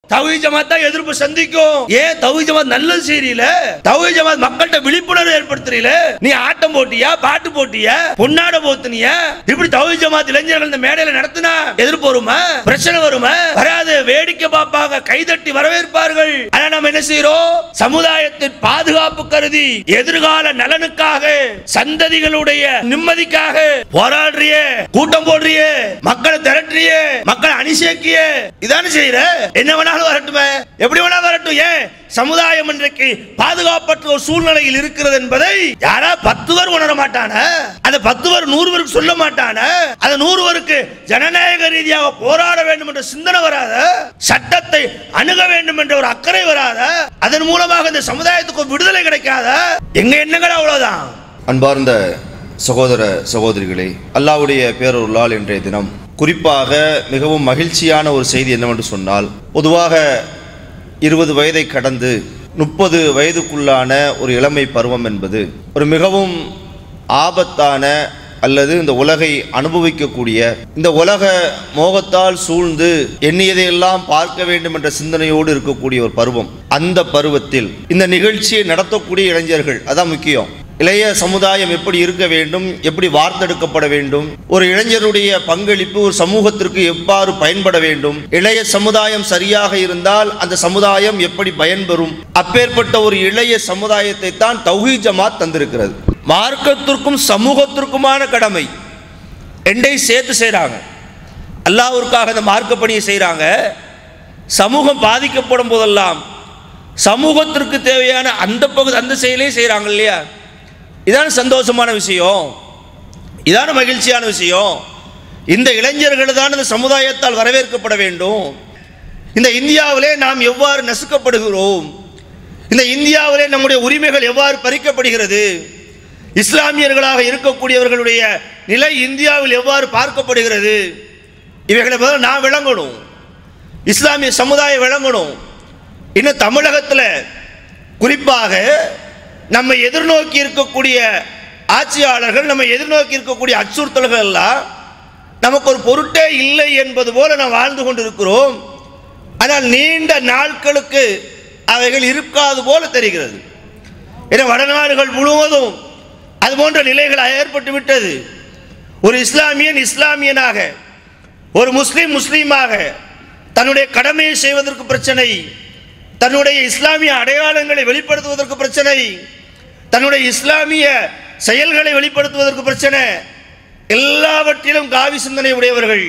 தௌஹி ஜமாத் தான் எதிர்ப்பு சந்திக்கும் ஏன் தௌஹி ஜமாத் நல்லது செய்யல தௌஹி ஜமாத் மக்கள்கிட்ட விழிப்புணர்வு ஏற்படுத்துறீல நீ ஆட்டம் போட்டியா பாட்டு போட்டியா பொன்னாட போத்துனியா இப்படி தௌஹி ஜமாத் இளைஞர்கள் இந்த மேடையில நடத்தினா எதிர்ப்பு வருமா பிரச்சனை வருமா வராது வேடிக்கை பார்ப்பாங்க கைதட்டி வரவேற்பார்கள் ஆனா நம்ம என்ன செய்யறோம் சமுதாயத்தின் பாதுகாப்பு கருதி எதிர்கால நலனுக்காக சந்ததிகளுடைய நிம்மதிக்காக போராடுறியே கூட்டம் போடுறியே மக்களை திரட்டுறியே மக்களை அணி சேர்க்கியே இதானே செய்யற என்ன வேணாலும் வரட்டுமே எப்படி வேணாலும் வரட்டும் ஏன் சமுதாயம் இன்றைக்கு பாதுகாப்பற்ற ஒரு சூழ்நிலையில் இருக்கிறது என்பதை யாரா பத்து பேர் உணர மாட்டான அந்த பத்து பேர் நூறு பேருக்கு சொல்ல மாட்டான அந்த நூறு பேருக்கு ஜனநாயக ரீதியாக போராட வேண்டும் என்ற சிந்தனை வராத சட்டத்தை அணுக வேண்டும் என்ற ஒரு அக்கறை வராத அதன் மூலமாக இந்த சமுதாயத்துக்கு ஒரு விடுதலை கிடைக்காத எங்க எண்ணங்கள் அவ்வளவுதான் அன்பார்ந்த சகோதர சகோதரிகளே அல்லாவுடைய பேரொருளால் இன்றைய தினம் குறிப்பாக மிகவும் மகிழ்ச்சியான ஒரு செய்தி என்னவென்று சொன்னால் பொதுவாக இருபது வயதை கடந்து முப்பது வயதுக்குள்ளான ஒரு இளமை பருவம் என்பது ஒரு மிகவும் ஆபத்தான அல்லது இந்த உலகை அனுபவிக்கக்கூடிய இந்த உலக மோகத்தால் சூழ்ந்து எண்ணியதையெல்லாம் பார்க்க வேண்டும் என்ற சிந்தனையோடு இருக்கக்கூடிய ஒரு பருவம் அந்த பருவத்தில் இந்த நிகழ்ச்சியை நடத்தக்கூடிய இளைஞர்கள் அதான் முக்கியம் இளைய சமுதாயம் எப்படி இருக்க வேண்டும் எப்படி வார்த்தெடுக்கப்பட வேண்டும் ஒரு இளைஞருடைய பங்களிப்பு ஒரு சமூகத்திற்கு எவ்வாறு பயன்பட வேண்டும் இளைய சமுதாயம் சரியாக இருந்தால் அந்த சமுதாயம் எப்படி பயன்பெறும் அப்பேற்பட்ட ஒரு இளைய சமுதாயத்தை தான் தௌஹீ ஜமாத் தந்திருக்கிறது மார்க்கத்திற்கும் சமூகத்திற்குமான கடமை ரெண்டை சேர்த்து செய்கிறாங்க அல்லாஹ்விற்காக இந்த மார்க்க பணியை செய்கிறாங்க சமூகம் பாதிக்கப்படும் போதெல்லாம் சமூகத்திற்கு தேவையான அந்த பகுதி அந்த செயலையும் செய்கிறாங்க இல்லையா இதான சந்தோஷமான விஷயம் இதான மகிழ்ச்சியான விஷயம் இந்த இளைஞர்கள் தான் இந்த சமுதாயத்தால் வரவேற்கப்பட வேண்டும் இந்த இந்தியாவிலே நாம் எவ்வாறு நசுக்கப்படுகிறோம் இந்த இந்தியாவிலே நம்முடைய உரிமைகள் எவ்வாறு பறிக்கப்படுகிறது இஸ்லாமியர்களாக இருக்கக்கூடியவர்களுடைய நிலை இந்தியாவில் எவ்வாறு பார்க்கப்படுகிறது இவைகளை முதல்ல நான் விளங்கணும் இஸ்லாமிய சமுதாயம் விளங்கணும் இன்னும் தமிழகத்தில் குறிப்பாக நம்ம எதிர்நோக்கி இருக்கக்கூடிய ஆட்சியாளர்கள் நம்ம எதிர்நோக்கி இருக்கக்கூடிய அச்சுறுத்தல்கள் எல்லாம் நமக்கு ஒரு பொருட்டே இல்லை என்பது போல நாம் வாழ்ந்து கொண்டிருக்கிறோம் ஆனால் நீண்ட நாட்களுக்கு அவைகள் இருக்காது போல தெரிகிறது ஏன்னா வடநாடுகள் முழுவதும் அது போன்ற நிலைகள் ஏற்பட்டு விட்டது ஒரு இஸ்லாமியன் இஸ்லாமியனாக ஒரு முஸ்லீம் முஸ்லீமாக தன்னுடைய கடமையை செய்வதற்கு பிரச்சனை தன்னுடைய இஸ்லாமிய அடையாளங்களை வெளிப்படுத்துவதற்கு பிரச்சனை தன்னுடைய இஸ்லாமிய செயல்களை வெளிப்படுத்துவதற்கு பிரச்சனை எல்லாவற்றிலும் காவி சிந்தனை உடையவர்கள்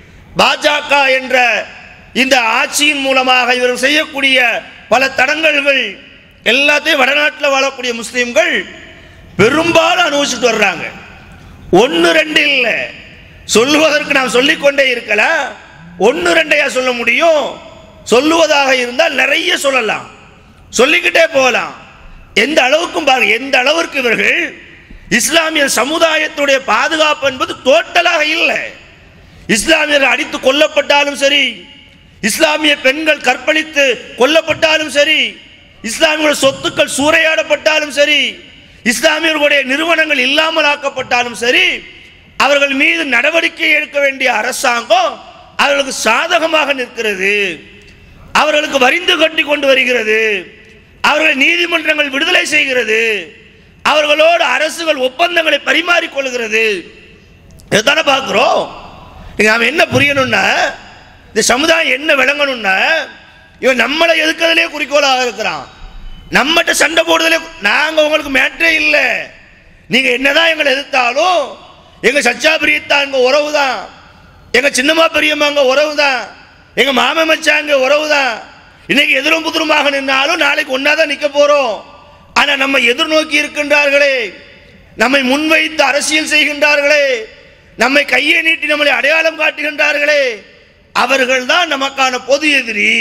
பாஜக என்ற இந்த ஆட்சியின் மூலமாக இவர்கள் செய்யக்கூடிய பல தடங்கல்கள் எல்லாத்தையும் வடநாட்டில் வாழக்கூடிய முஸ்லீம்கள் பெரும்பாலும் அனுபவிச்சுட்டு வர்றாங்க ஒன்று ரெண்டு இல்லை சொல்லுவதற்கு நாம் சொல்லிக்கொண்டே இருக்கலாம் ஒன்று ரெண்டையா சொல்ல முடியும் சொல்லுவதாக இருந்தால் நிறைய சொல்லலாம் சொல்லிக்கிட்டே போகலாம் எந்த அளவுக்கும் பாருங்க எந்த அளவிற்கு இவர்கள் இஸ்லாமிய சமுதாயத்துடைய பாதுகாப்பு என்பது டோட்டலாக இல்லை இஸ்லாமியர்கள் அடித்து கொல்லப்பட்டாலும் சரி இஸ்லாமிய பெண்கள் கற்பழித்து கொல்லப்பட்டாலும் சரி இஸ்லாமிய சொத்துக்கள் சூறையாடப்பட்டாலும் சரி இஸ்லாமியர்களுடைய நிறுவனங்கள் இல்லாமல் ஆக்கப்பட்டாலும் சரி அவர்கள் மீது நடவடிக்கை எடுக்க வேண்டிய அரசாங்கம் அவர்களுக்கு சாதகமாக நிற்கிறது அவர்களுக்கு வரிந்து கட்டி கொண்டு வருகிறது அவர்கள் நீதிமன்றங்கள் விடுதலை செய்கிறது அவர்களோடு அரசுகள் ஒப்பந்தங்களை பரிமாறிக்கொள்கிறது இதைத்தானே பார்க்குறோம் நாம் என்ன புரியணும்னா இந்த சமுதாயம் என்ன விளங்கணும்னா இவன் நம்மளை எதுக்கிறதுலே குறிக்கோளாக இருக்கிறான் நம்மகிட்ட சண்டை போடுறதுலே நாங்கள் உங்களுக்கு மேட்டரே இல்லை நீங்கள் என்னதான் எங்களை எதிர்த்தாலும் எங்கள் சச்சா பிரியத்தாங்க உறவு தான் எங்கள் சின்னம்மா பெரியம்மாங்க உறவு தான் எங்கள் மாமன் மச்சாங்க உறவு தான் இன்னைக்கு எதிரும் புதிருமாக நின்னாலும் நாளைக்கு ஒன்றா தான் நிற்க போகிறோம் ஆனால் நம்ம எதிர்நோக்கி இருக்கின்றார்களே நம்மை முன்வைத்து அரசியல் செய்கின்றார்களே நம்மை கையை நீட்டி நம்மளை அடையாளம் காட்டுகின்றார்களே அவர்கள் தான் நமக்கான பொது எதிரி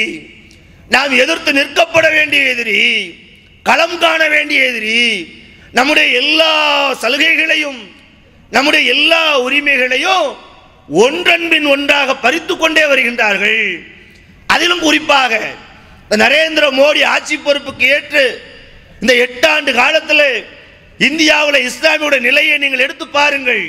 நாம் எதிர்த்து நிற்கப்பட வேண்டிய எதிரி களம் காண வேண்டிய எதிரி நம்முடைய எல்லா சலுகைகளையும் நம்முடைய எல்லா உரிமைகளையும் ஒன்றன்பின் ஒன்றாக பறித்து கொண்டே வருகின்றார்கள் அதிலும் குறிப்பாக இந்த நரேந்திர மோடி ஆட்சி பொறுப்புக்கு ஏற்று இந்த எட்டாண்டு காலத்தில் இந்தியாவில் இஸ்லாமியோட நிலையை நீங்கள் எடுத்து பாருங்கள்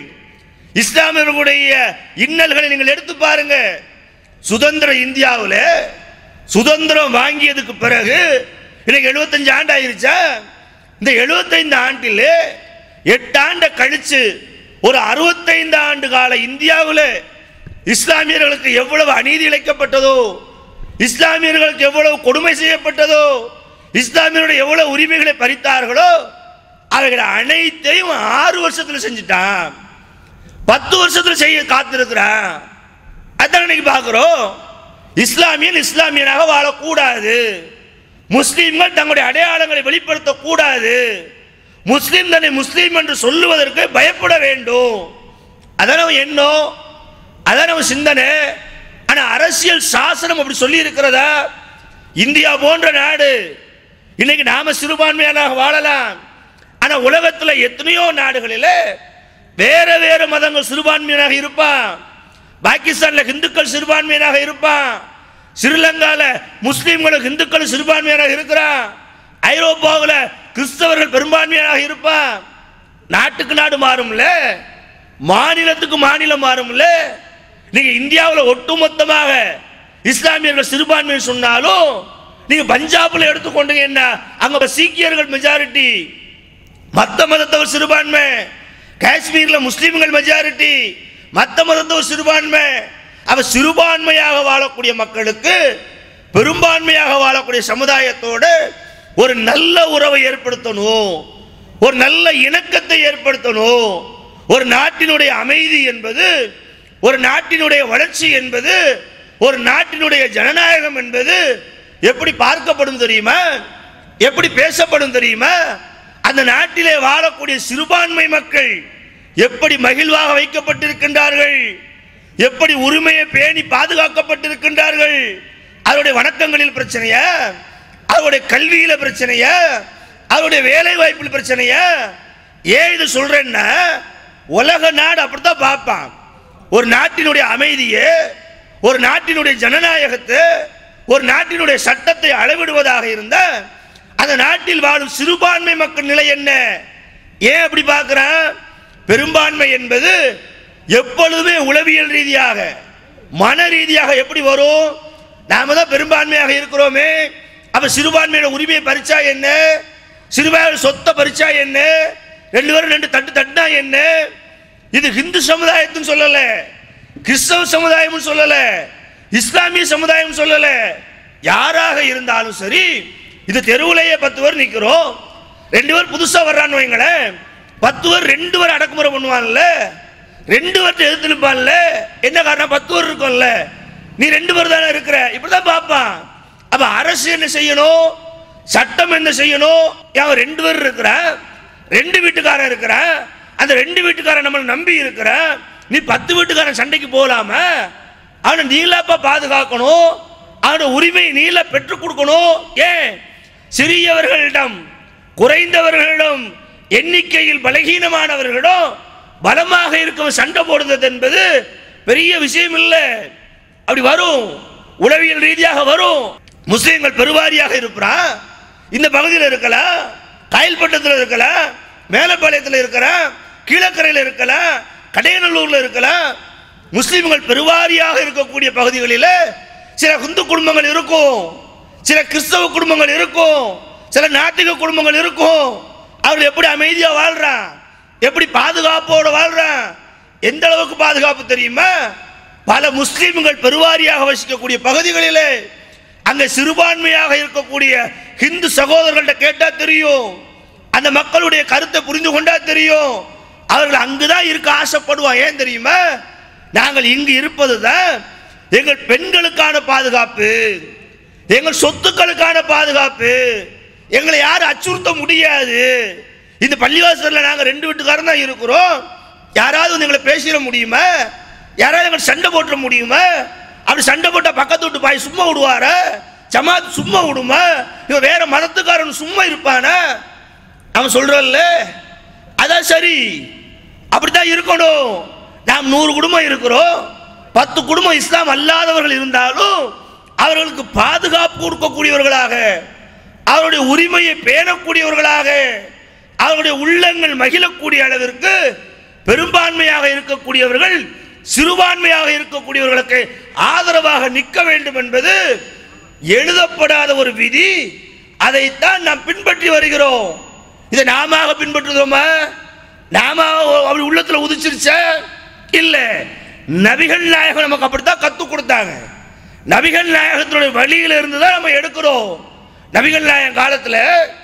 இஸ்லாமியர்களுடைய இன்னல்களை நீங்கள் எடுத்து பாருங்க சுதந்திர இந்தியாவில் சுதந்திரம் வாங்கியதுக்கு பிறகு இன்னைக்கு 75 ஆண்டு ஆயிருச்சா இந்த 75 ஆண்டில் எட்டு ஆண்டை கழிச்சு ஒரு 65 ஆண்டு கால இந்தியாவில் இஸ்லாமியர்களுக்கு எவ்வளவு அநீதி இழைக்கப்பட்டதோ இஸ்லாமியர்களுக்கு எவ்வளவு கொடுமை செய்யப்பட்டதோ இஸ்லாமியருடைய எவ்வளவு உரிமைகளை பறித்தார்களோ அவைகளை அனைத்தையும் ஆறு வருஷத்துல செஞ்சுட்டான் பத்து வருஷத்துல செய்ய காத்திருக்கிறான் அதான் இன்னைக்கு பார்க்கிறோம் இஸ்லாமியன் இஸ்லாமியனாக வாழக்கூடாது முஸ்லீம்கள் தங்களுடைய அடையாளங்களை வெளிப்படுத்தக்கூடாது முஸ்லீம் தன்னை முஸ்லீம் என்று சொல்லுவதற்கு பயப்பட வேண்டும் அதான் அவன் எண்ணம் அதான் அவன் சிந்தனை ஆனா அரசியல் சாசனம் அப்படி சொல்லி இருக்கிறதா இந்தியா போன்ற நாடு இன்னைக்கு நாம சிறுபான்மையாக வாழலாம் ஆனா உலகத்துல எத்தனையோ நாடுகளில் வேற வேற மதங்கள் சிறுபான்மையினராக இருப்பான் பாகிஸ்தான்ல இந்துக்கள் சிறுபான்மையினராக இருப்பான் ஸ்ரீலங்கால முஸ்லீம்கள் இந்துக்கள் சிறுபான்மையினராக இருக்கிறான் ஐரோப்பாவில் கிறிஸ்தவர்கள் பெரும்பான்மையாக இருப்பான் நாட்டுக்கு நாடு மாறும்ல மாநிலத்துக்கு மாநிலம் மாறும்ல நீங்க இந்தியாவில் ஒட்டுமொத்தமாக இஸ்லாமியர்கள் சிறுபான்மை சொன்னாலும் நீங்க பஞ்சாப்ல எடுத்துக்கொண்டீங்க என்ன அங்க சீக்கியர்கள் மெஜாரிட்டி மத்த மதத்தவர் சிறுபான்மை காஷ்மீர்ல முஸ்லீம்கள் மெஜாரிட்டி மத்த மதத்தவர் சிறுபான்மை அவ சிறுபான்மையாக வாழக்கூடிய மக்களுக்கு பெரும்பான்மையாக வாழக்கூடிய சமுதாயத்தோடு ஒரு நல்ல உறவை ஏற்படுத்தணும் ஒரு நல்ல இணக்கத்தை ஏற்படுத்தணும் ஒரு நாட்டினுடைய அமைதி என்பது ஒரு நாட்டினுடைய வளர்ச்சி என்பது ஒரு நாட்டினுடைய ஜனநாயகம் என்பது எப்படி பார்க்கப்படும் தெரியுமா எப்படி பேசப்படும் தெரியுமா அந்த நாட்டிலே வாழக்கூடிய சிறுபான்மை மக்கள் எப்படி மகிழ்வாக வைக்கப்பட்டிருக்கின்றார்கள் எப்படி உரிமையை பேணி பாதுகாக்கப்பட்டிருக்கின்றார்கள் அவருடைய வணக்கங்களில் பிரச்சனையா அவருடைய கல்வியில பிரச்சனையா அவருடைய வேலை வாய்ப்பில் பிரச்சனையா ஏன் இது சொல்றேன்னா உலக நாடு அப்படித்தான் பார்ப்பான் ஒரு நாட்டினுடைய அமைதியை ஒரு நாட்டினுடைய ஜனநாயகத்தை ஒரு நாட்டினுடைய சட்டத்தை அளவிடுவதாக இருந்தா அந்த நாட்டில் வாழும் சிறுபான்மை மக்கள் நிலை என்ன ஏன் அப்படி பார்க்கிறான் பெரும்பான்மை என்பது எப்பொழுதுமே உளவியல் ரீதியாக மன ரீதியாக எப்படி வரும் நாம தான் பெரும்பான்மையாக இருக்கிறோமே அப்ப சிறுபான்மையோட உரிமையை பறிச்சா என்ன சிறுபான்மை சொத்தை பறிச்சா என்ன ரெண்டு பேரும் ரெண்டு தட்டு தட்டினா என்ன இது ஹிந்து சமுதாயத்துன்னு சொல்லல கிறிஸ்தவ சமுதாயம்னு சொல்லல இஸ்லாமிய சமுதாயம் சொல்லல யாராக இருந்தாலும் சரி இது தெருவுலயே பத்து பேர் நிக்கிறோம் ரெண்டு பேர் புதுசா வர்றான்னு வைங்களேன் பத்து பேர் ரெண்டு பேர் அடக்குமுறை பண்ணுவான்ல ரெண்டு பேர்ட்ட எதிர்த்து நிற்பான்ல என்ன காரணம் பத்து பேர் இருக்கும்ல நீ ரெண்டு பேர் தானே இருக்கிற இப்படிதான் பார்ப்பான் அப்ப அரசு என்ன செய்யணும் சட்டம் என்ன செய்யணும் அவன் ரெண்டு பேர் இருக்கிற ரெண்டு வீட்டுக்காரன் இருக்கிற அந்த ரெண்டு வீட்டுக்காரன் நம்மளை நம்பி இருக்கிற நீ பத்து வீட்டுக்காரன் சண்டைக்கு போகலாம அவனை நீலாப்பா பாதுகாக்கணும் அவனோட உரிமையை நீல பெற்றுக் கொடுக்கணும் ஏன் சிறியவர்களிடம் குறைந்தவர்களிடம் எண்ணிக்கையில் பலகீனமானவர்களிடம் பலமாக இருக்கும் சண்டை போடுறது என்பது பெரிய விஷயம் இல்லை அப்படி வரும் உளவியல் ரீதியாக வரும் முஸ்லீம்கள் பெருவாரியாக இருப்பான் இந்த பகுதியில் இருக்கலாம் காயல்பட்டத்தில் இருக்கலாம் மேலப்பாளையத்தில் இருக்கலாம் கீழக்கரையில் இருக்கலாம் கடையநல்லூர்ல இருக்கலாம் முஸ்லீம்கள் பெருவாரியாக இருக்கக்கூடிய பகுதிகளில் சில இந்து குடும்பங்கள் இருக்கும் சில கிறிஸ்தவ குடும்பங்கள் இருக்கும் சில நாத்திக குடும்பங்கள் இருக்கும் அவர்கள் எப்படி அமைதியா வாழ்றான் எப்படி பாதுகாப்போடு வாழ்றான் எந்த அளவுக்கு பாதுகாப்பு தெரியுமா பல முஸ்லீம்கள் பெருவாரியாக வசிக்கக்கூடிய பகுதிகளிலே அங்க சிறுபான்மையாக இருக்கக்கூடிய ஹிந்து சகோதரர்கள்ட்ட கேட்டா தெரியும் அந்த மக்களுடைய கருத்தை புரிந்து கொண்டா தெரியும் அவர்கள் அங்குதான் இருக்க ஆசைப்படுவான் ஏன் தெரியுமா நாங்கள் இங்கு இருப்பதுதான் எங்கள் பெண்களுக்கான பாதுகாப்பு எங்கள் சொத்துக்களுக்கான பாதுகாப்பு எங்களை யாரும் அச்சுறுத்த முடியாது இந்த பள்ளிவாசல்ல நாங்கள் ரெண்டு வீட்டுக்காரன் தான் இருக்கிறோம் யாராவது வந்து எங்களை பேசிட முடியுமா யாராவது எங்களை சண்டை போட்டுற முடியுமா அப்படி சண்டை போட்டா பக்கத்து வீட்டு பாய் சும்மா விடுவாரா ஜமாத் சும்மா விடுமா இவன் வேற மதத்துக்காரன் சும்மா இருப்பானா அவன் சொல்றல்ல அதான் சரி அப்படித்தான் இருக்கணும் நாம் நூறு குடும்பம் இருக்கிறோம் பத்து குடும்பம் இஸ்லாம் அல்லாதவர்கள் இருந்தாலும் அவர்களுக்கு பாதுகாப்பு கொடுக்கக்கூடியவர்களாக அவருடைய உரிமையை பேணக்கூடியவர்களாக அவருடைய உள்ளங்கள் மகிழக்கூடிய அளவிற்கு பெரும்பான்மையாக இருக்கக்கூடியவர்கள் சிறுபான்மையாக இருக்கக்கூடியவர்களுக்கு ஆதரவாக நிற்க வேண்டும் என்பது எழுதப்படாத ஒரு விதி அதைத்தான் நாம் பின்பற்றி வருகிறோம் இதை நாம பின்பற்றுதோமா நாம அப்படி உள்ளத்துல உதிச்சிருச்சா இல்ல நபிகள் நாயகம் நமக்கு அப்படித்தான் கத்து கொடுத்தாங்க நபிகள் நாயகத்தினுடைய வழியில இருந்து தான் நம்ம எடுக்கிறோம் நபிகள் நாயகம் காலத்துல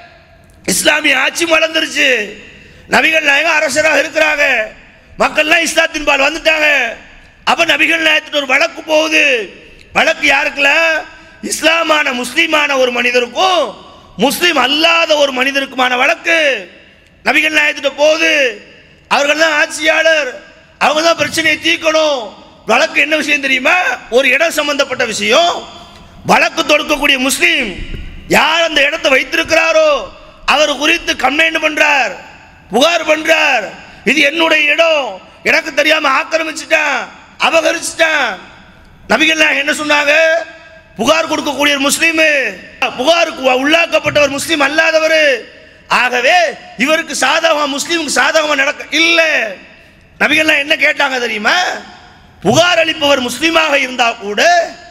இஸ்லாமிய ஆட்சி வளர்ந்துருச்சு நபிகள் நாயகம் அரசராக இருக்கிறாங்க மக்கள்லாம் இஸ்லாத்தின் பால் வந்துட்டாங்க அப்ப நபிகள் நாயகத்தின் ஒரு வழக்கு போகுது வழக்கு யாருக்குல இஸ்லாமான முஸ்லீமான ஒரு மனிதருக்கும் முஸ்லீம் அல்லாத ஒரு மனிதருக்குமான வழக்கு நபிகள் நாயகத்திட்ட போகுது அவர்கள் தான் ஆட்சியாளர் அவங்க தான் பிரச்சனையை தீர்க்கணும் வழக்கு என்ன விஷயம் தெரியுமா ஒரு இடம் சம்பந்தப்பட்ட விஷயம் வழக்கு தொடுக்கக்கூடிய முஸ்லீம் யார் அந்த இடத்தை வைத்திருக்கிறாரோ அவர் குறித்து கம்ப்ளைண்ட் பண்றார் புகார் பண்றார் இது என்னுடைய இடம் எனக்கு தெரியாம ஆக்கிரமிச்சிட்டான் அபகரிச்சிட்டான் நபிகள் நாயகம் என்ன சொன்னாங்க புகார் கொடுக்கக்கூடிய ஒரு முஸ்லீம் புகாருக்கு உள்ளாக்கப்பட்ட ஒரு முஸ்லீம் அல்லாதவர் ஆகவே இவருக்கு சாதகமா முஸ்லீமுக்கு சாதகமா நடக்க இல்ல நபிகள் நாயகம் என்ன கேட்டாங்க தெரியுமா புகார் அளிப்பவர் முஸ்லீமாக இருந்தா கூட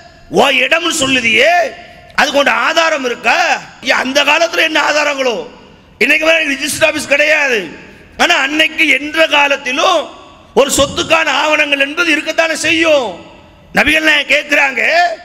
ஓ இடம்னு சொல்லுதியே அது கொண்ட ஆதாரம் இருக்கா ஏன் அந்த காலத்துல என்ன ஆதாரங்களோ இன்னைக்கு வரை ரிஜிஸ்டர் ஆபீஸ் கிடையாது ஆனா அன்னைக்கு என்ற காலத்திலும் ஒரு சொத்துக்கான ஆவணங்கள் என்பது இருக்கத்தானே செய்யும் நபிகள் நாயகம் கேட்கிறாங்க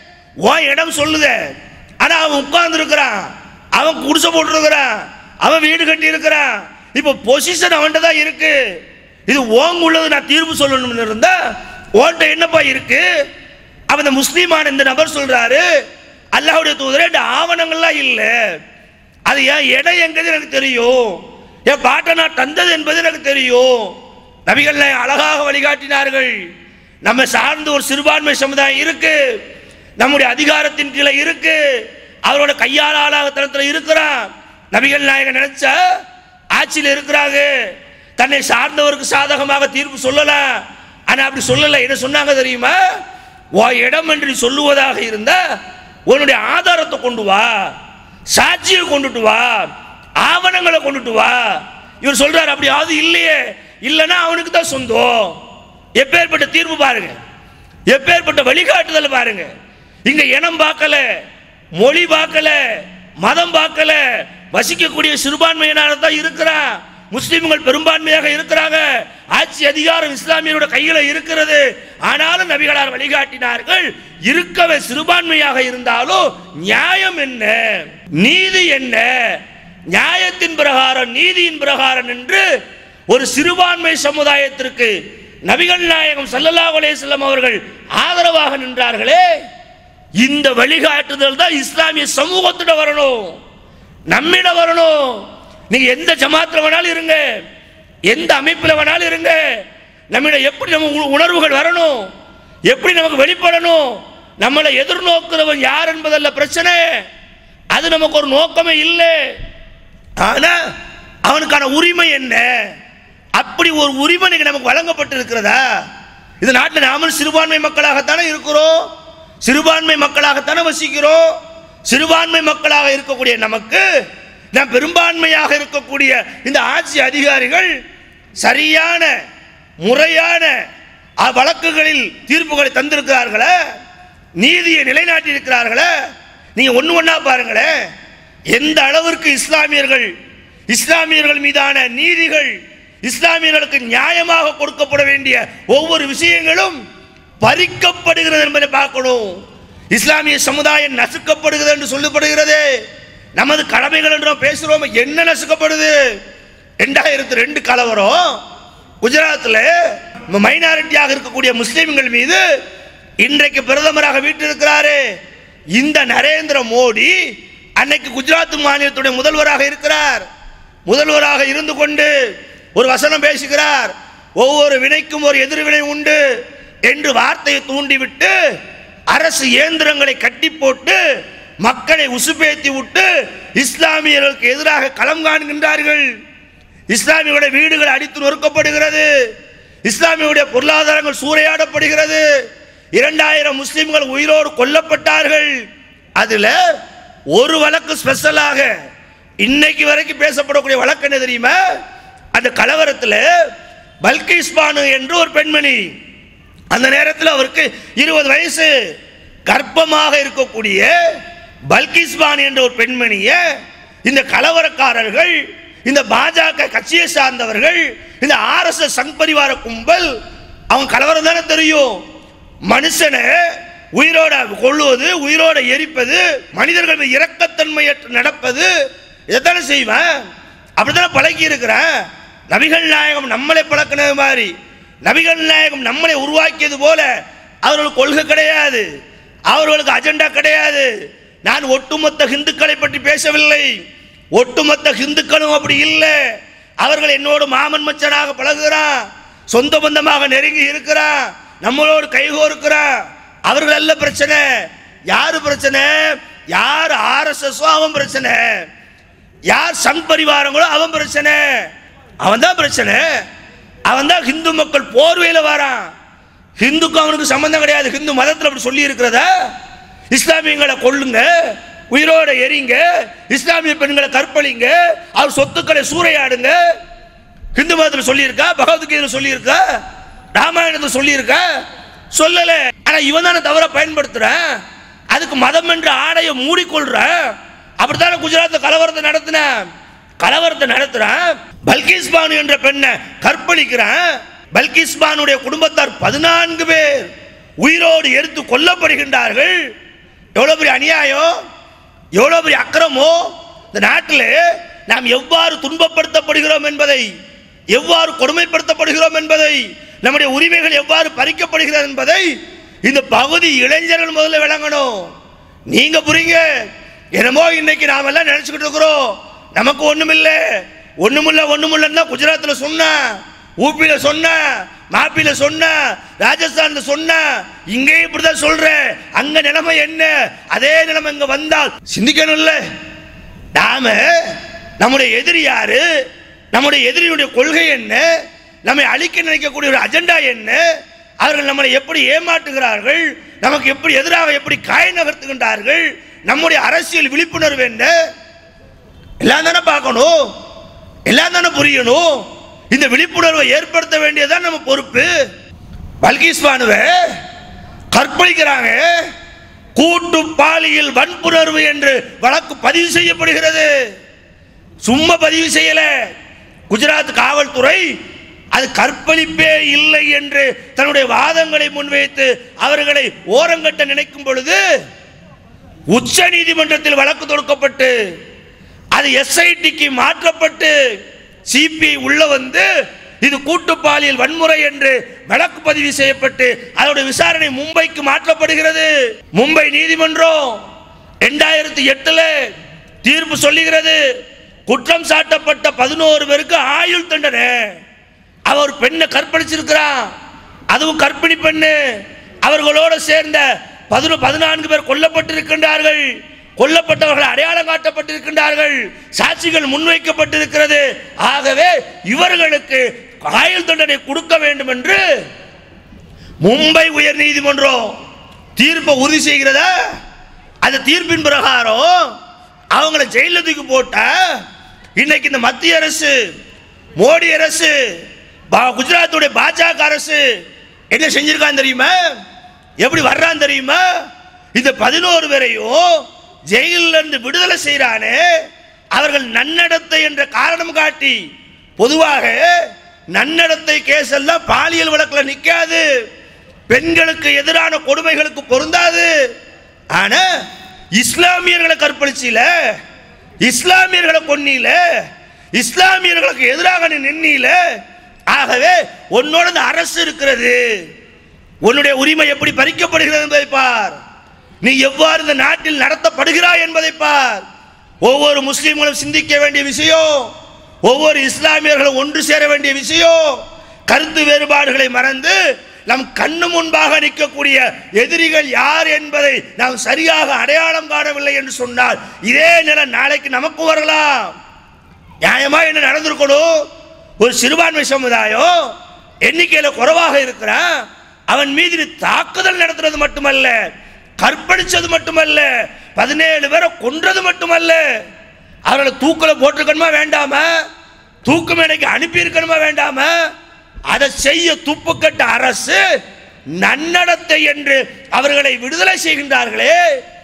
உன் இடம் சொல்லுத ஆனா அவன் உட்கார்ந்து இருக்கிறான் அவன் குடிசை போட்டுருக்கிறான் அவன் வீடு கட்டி இருக்கிறான் இப்போ பொசிஷன் அவன்கிட்ட தான் இருக்கு இது ஓங்க உள்ளது நான் தீர்ப்பு சொல்லணும்னு இருந்தா ஓன்ட்ட என்னப்பா இருக்கு அவன் இந்த முஸ்லீமான இந்த நபர் சொல்றாரு அல்லாஹ்வுடைய தூதரே இந்த ஆவணங்கள்லாம் இல்லை அது ஏன் இடம் எங்கது எனக்கு தெரியும் என் பாட்டை நான் தந்தது என்பது எனக்கு தெரியும் நபிகள் நாயகம் அழகாக வழிகாட்டினார்கள் நம்ம சார்ந்த ஒரு சிறுபான்மை சமுதாயம் இருக்கு நம்முடைய அதிகாரத்தின் கீழே இருக்கு அவரோட கையால் ஆளாகத்தனத்தில் இருக்கிறான் நபிகள் நாயகம் நினைச்சா ஆட்சியில் இருக்கிறாங்க தன்னை சார்ந்தவருக்கு சாதகமாக தீர்ப்பு சொல்லலாம் ஆனா அப்படி சொல்லல என்ன சொன்னாங்க தெரியுமா ஓ இடம் என்று சொல்லுவதாக இருந்தா உன்னுடைய ஆதாரத்தை கொண்டு வா சாட்சியை கொண்டுட்டு வா ஆவணங்களை கொண்டுட்டு வா இவர் சொல்றாரு அப்படி அது இல்லையே இல்லைன்னா அவனுக்கு தான் சொந்தம் எப்பேற்பட்ட தீர்ப்பு பாருங்க எப்பேற்பட்ட வழிகாட்டுதல் பாருங்க இங்க இனம் பார்க்கல மொழி பார்க்கல மதம் பார்க்கல வசிக்கக்கூடிய சிறுபான்மையினர் தான் இருக்கிறான் முஸ்லிம்கள் பெரும்பான்மையாக இருக்கிறாங்க ஆட்சி அதிகாரம் இஸ்லாமியரோட கையில இருக்கிறது ஆனாலும் நபிகளார் வழிகாட்டினார்கள் இருக்கவே சிறுபான்மையாக இருந்தாலும் நியாயம் என்ன நீதி என்ன நியாயத்தின் பிரகாரம் நீதியின் பிரகாரம் என்று ஒரு சிறுபான்மை சமுதாயத்திற்கு நபிகள் நாயகம் ஸல்லல்லாஹு அலைஹி வஸல்லம் அவர்கள் ஆதரவாக நின்றார்களே இந்த வழிகாட்டுதல் தான் இஸ்லாமிய சமூகத்திட வரணும் நம்மிட வரணும் நீங்க எந்த ஜமாத்துல வேணாலும் இருங்க எந்த அமைப்பில் வேணாலும் இருங்க நம்மிட எப்படி நம்ம உ- உணர்வுகள் வரணும் எப்படி நமக்கு வெளிப்படணும் நம்மளை எதிர்நோக்குறவன் யார் என்பதல்ல பிரச்சனை அது நமக்கு ஒரு நோக்கமே இல்லை ஆனா அவனுக்கான உரிமை என்ன அப்படி ஒரு உரிமை இன்னைக்கு நமக்கு வழங்கப்பட்டு இருக்கிறதா இந்த நாட்டில் நாமளும் சிறுபான்மை மக்களாகத்தானே இருக்கிறோம் சிறுபான்மை மக்களாகத்தானே வசிக்கிறோம் சிறுபான்மை மக்களாக இருக்கக்கூடிய நமக்கு நாம் பெரும்பான்மையாக இருக்கக்கூடிய இந்த ஆட்சி அதிகாரிகள் சரியான முறையான அ- வழக்குகளில் தீர்ப்புகளை தந்திருக்கிறார்களே நீதியை நிலைநாட்டி இருக்கிறார்களே நீங்க ஒண்ணு ஒண்ணா பாருங்களேன் எந்த அளவிற்கு இஸ்லாமியர்கள் இஸ்லாமியர்கள் மீதான நீதிகள் இஸ்லாமியர்களுக்கு நியாயமாக கொடுக்கப்பட வேண்டிய ஒவ்வொரு விஷயங்களும் பறிக்கப்படுகிறது என்பதை பார்க்கணும் இஸ்லாமிய சமுதாயம் நசுக்கப்படுகிறது என்று சொல்லப்படுகிறது நமது கடமைகள் என்று நாம் பேசுறோம் என்ன நசுக்கப்படுது ரெண்டாயிரத்தி ரெண்டு கலவரம் குஜராத்தில் மைனாரிட்டியாக இருக்கக்கூடிய முஸ்லிம்கள் மீது இன்றைக்கு பிரதமராக வீட்டிருக்கிறாரு இந்த நரேந்திர மோடி அன்னைக்கு குஜராத் மாநிலத்துடைய முதல்வராக இருக்கிறார் முதல்வராக இருந்து கொண்டு ஒரு வசனம் பேசுகிறார் ஒவ்வொரு வினைக்கும் ஒரு எதிர்வினை உண்டு என்று வார்த்தையை தூண்டிவிட்டு அரசு இயந்திரங்களை கட்டி போட்டு மக்களை உசுப்பேத்தி விட்டு இஸ்லாமியர்களுக்கு எதிராக களம் காண்கின்றார்கள் இஸ்லாமியோட வீடுகள் அடித்து நொறுக்கப்படுகிறது இஸ்லாமியுடைய பொருளாதாரங்கள் சூறையாடப்படுகிறது இரண்டாயிரம் முஸ்லிம்கள் உயிரோடு கொல்லப்பட்டார்கள் அதுல ஒரு வழக்கு ஸ்பெஷலாக இன்னைக்கு வரைக்கும் பேசப்படக்கூடிய வழக்கு என்ன தெரியுமா அந்த கலவரத்தில் பல்கிஸ் பானு என்று ஒரு பெண்மணி அந்த நேரத்தில் அவருக்கு இருபது வயசு கர்ப்பமாக இருக்கக்கூடிய பல்கிஸ் பானு என்ற ஒரு பெண்மணியை இந்த கலவரக்காரர்கள் இந்த பாஜக கட்சியை சார்ந்தவர்கள் இந்த ஆர்எஸ்எஸ் சங் பரிவார கும்பல் அவங்க கலவரம் தானே தெரியும் மனுஷனை உயிரோட கொள்ளுவது உயிரோட எரிப்பது மனிதர்கள் மீது இரக்கத்தன்மையற்று நடப்பது இதைத்தானே செய்வேன் அப்படித்தானே பழக்கி இருக்கிறேன் நபிகள் நாயகம் நம்மளை பழக்கினது மாதிரி நபிகள் நாயகம் நம்மளை உருவாக்கியது போல அவர்களுக்கு கொள்கை கிடையாது அவர்களுக்கு அஜெண்டா கிடையாது நான் ஒட்டுமொத்த ஹிந்துக்களை பற்றி பேசவில்லை ஒட்டுமொத்த ஹிந்துக்களும் அப்படி இல்லை அவர்கள் என்னோடு மாமன் மச்சனாக பழகுகிறான் சொந்த பந்தமாக நெருங்கி இருக்கிறான் நம்மளோடு கைகோர்க்கிறான் அவர்கள் அல்ல பிரச்சனை யாரு பிரச்சனை யார் ஆர்எஸ்எஸ் அவன் பிரச்சனை யார் சங் பரிவாரங்களோ அவன் பிரச்சனை அவன் தான் பிரச்சனை அவன் தான் ஹிந்து மக்கள் போர்வையில வரான் ஹிந்துக்கும் அவனுக்கு சம்பந்தம் கிடையாது ஹிந்து மதத்தில் அப்படி சொல்லி இருக்கிறதா இஸ்லாமியங்களை கொல்லுங்க உயிரோட எரிங்க இஸ்லாமிய பெண்களை கற்பழிங்க அவர் சொத்துக்களை சூறையாடுங்க ஹிந்து மதத்தில் சொல்லியிருக்கா பகவத்கீதையில் சொல்லியிருக்கா ராமாயணத்தில் சொல்லியிருக்கா சொல்லல ஆனா இவன் தானே தவற பயன்படுத்துறான் அதுக்கு மதம் என்ற ஆடையை மூடிக்கொள்றான் அப்படித்தானே குஜராத்ல கலவரத்தை நடத்தின கலவரத்தை நடத்துறான் பல்கிஸ் பானு என்ற பெண்ணை கற்பழிக்கிறான் பல்கிஸ் பானுடைய குடும்பத்தார் பதினான்கு பேர் உயிரோடு எரித்து கொல்லப்படுகின்றார்கள் எவ்வளவு பெரிய அநியாயம் எவ்வளவு பெரிய அக்கிரமோ இந்த நாட்டில் நாம் எவ்வாறு துன்பப்படுத்தப்படுகிறோம் என்பதை எவ்வாறு கொடுமைப்படுத்தப்படுகிறோம் என்பதை நம்முடைய உரிமைகள் எவ்வாறு பறிக்கப்படுகிறது என்பதை இந்த பகுதி இளைஞர்கள் முதல்ல விளங்கணும் நீங்க புரியுங்க என்னமோ இன்னைக்கு நாம எல்லாம் நினைச்சுக்கிட்டு இருக்கிறோம் நமக்கு ஒண்ணுமில்ல ஒண்ணுமில்ல ஒண்ணுமில்லன்னு தான் குஜராத்ல சொன்ன ஊபியில சொன்ன மாப்பில சொன்ன ராஜஸ்தான்ல சொன்ன இங்கேயும் இப்படிதான் சொல்றேன் அங்க நிலைமை என்ன அதே நிலைமை இங்க வந்தால் சிந்திக்கணும்ல நாம நம்முடைய எதிரி யாரு நம்முடைய எதிரியுடைய கொள்கை என்ன நம்மை அழிக்க நினைக்கக்கூடிய ஒரு அஜெண்டா என்ன அவர்கள் நம்மளை எப்படி ஏமாற்றுகிறார்கள் நமக்கு எப்படி எதிராக எப்படி காய நகர்த்துகின்றார்கள் நம்முடைய அரசியல் விழிப்புணர்வு என்ன எல்லாம் தானே பார்க்கணும் எல்லாம் தானே புரியணும் இந்த விழிப்புணர்வை ஏற்படுத்த வேண்டியதுதான் நம்ம பொறுப்பு பல்கிஸ் பானுவை கற்பழிக்கிறாங்க கூட்டு பாலியல் வன்புணர்வு என்று வழக்கு பதிவு செய்யப்படுகிறது சும்மா பதிவு செய்யல குஜராத் காவல்துறை அது கற்பழிப்பே இல்லை என்று தன்னுடைய வாதங்களை முன்வைத்து அவர்களை ஓரங்கட்ட நினைக்கும் பொழுது உச்ச நீதிமன்றத்தில் வழக்கு தொடுக்கப்பட்டு அது எஸ்ஐடிக்கு மாற்றப்பட்டு சிபிஐ உள்ள வந்து இது கூட்டு பாலியல் வன்முறை என்று வழக்கு பதிவு செய்யப்பட்டு அதோட விசாரணை மும்பைக்கு மாற்றப்படுகிறது மும்பை நீதிமன்றம் ரெண்டாயிரத்தி எட்டுல தீர்ப்பு சொல்லுகிறது குற்றம் சாட்டப்பட்ட பதினோரு பேருக்கு ஆயுள் தண்டனை அவர் ஒரு பெண்ணை கற்பழிச்சிருக்கிறான் அதுவும் கற்பிணி பெண்ணு அவர்களோடு சேர்ந்த பதினொ பதினான்கு பேர் கொல்லப்பட்டிருக்கின்றார்கள் கொல்லப்பட்டவர்கள் அடையாளம் காட்டப்பட்டிருக்கின்றார்கள் சாட்சிகள் முன்வைக்கப்பட்டிருக்கிறது ஆகவே இவர்களுக்கு ஆயுள் தண்டனை கொடுக்க வேண்டும் என்று மும்பை உயர் நீதிமன்றம் தீர்ப்பை உறுதி செய்கிறதா அந்த தீர்ப்பின் பிரகாரம் அவங்கள ஜெயில தூக்கி போட்டா இன்னைக்கு இந்த மத்திய அரசு மோடி அரசு பா- குஜராத்துடைய பாஜக அரசு என்ன செஞ்சிருக்கான் தெரியுமா எப்படி வர்றான் தெரியுமா இந்த பதினோரு பேரையும் ஜெயிலில் இருந்து விடுதலை செய்கிறானே அவர்கள் நன்னடத்தை என்ற காரணம் காட்டி பொதுவாக நன்னடத்தை கேஸ் எல்லாம் பாலியல் வழக்கில் நிற்காது பெண்களுக்கு எதிரான கொடுமைகளுக்கு பொருந்தாது ஆனா இஸ்லாமியர்களை கற்பழிச்சில இஸ்லாமியர்களை கொன்னில இஸ்லாமியர்களுக்கு எதிராக நீ நின்னில ஆகவே உன்னோட இந்த அரசு இருக்கிறது உன்னுடைய உரிமை எப்படி பறிக்கப்படுகிறது என்பதை பார் நீ எவ்வாறு இந்த நாட்டில் நடத்தப்படுகிறாய் என்பதை பார் ஒவ்வொரு முஸ்லீம்களும் சிந்திக்க வேண்டிய விஷயம் ஒவ்வொரு இஸ்லாமியர்களும் ஒன்று சேர வேண்டிய விஷயம் கருத்து வேறுபாடுகளை மறந்து நம் கண்ணு முன்பாக நிற்கக்கூடிய எதிரிகள் யார் என்பதை நாம் சரியாக அடையாளம் காணவில்லை என்று சொன்னால் இதே நிலை நாளைக்கு நமக்கு வரலாம் நியாயமா என்ன நடந்திருக்கணும் ஒரு சிறுபான்மை சமுதாயம் எண்ணிக்கையில குறைவாக இருக்கிறான் அவன் மீது நீ தாக்குதல் நடத்துறது மட்டுமல்ல கற்பழிச்சது மட்டுமல்ல பதினேழு பேரை கொன்றது மட்டுமல்ல அவர்களை தூக்கில போட்டிருக்கணுமா வேண்டாமா தூக்கு மேடைக்கு அனுப்பி இருக்கணுமா வேண்டாமா அதை செய்ய துப்புக்கட்ட அரசு நன்னடத்தை என்று அவர்களை விடுதலை செய்கின்றார்களே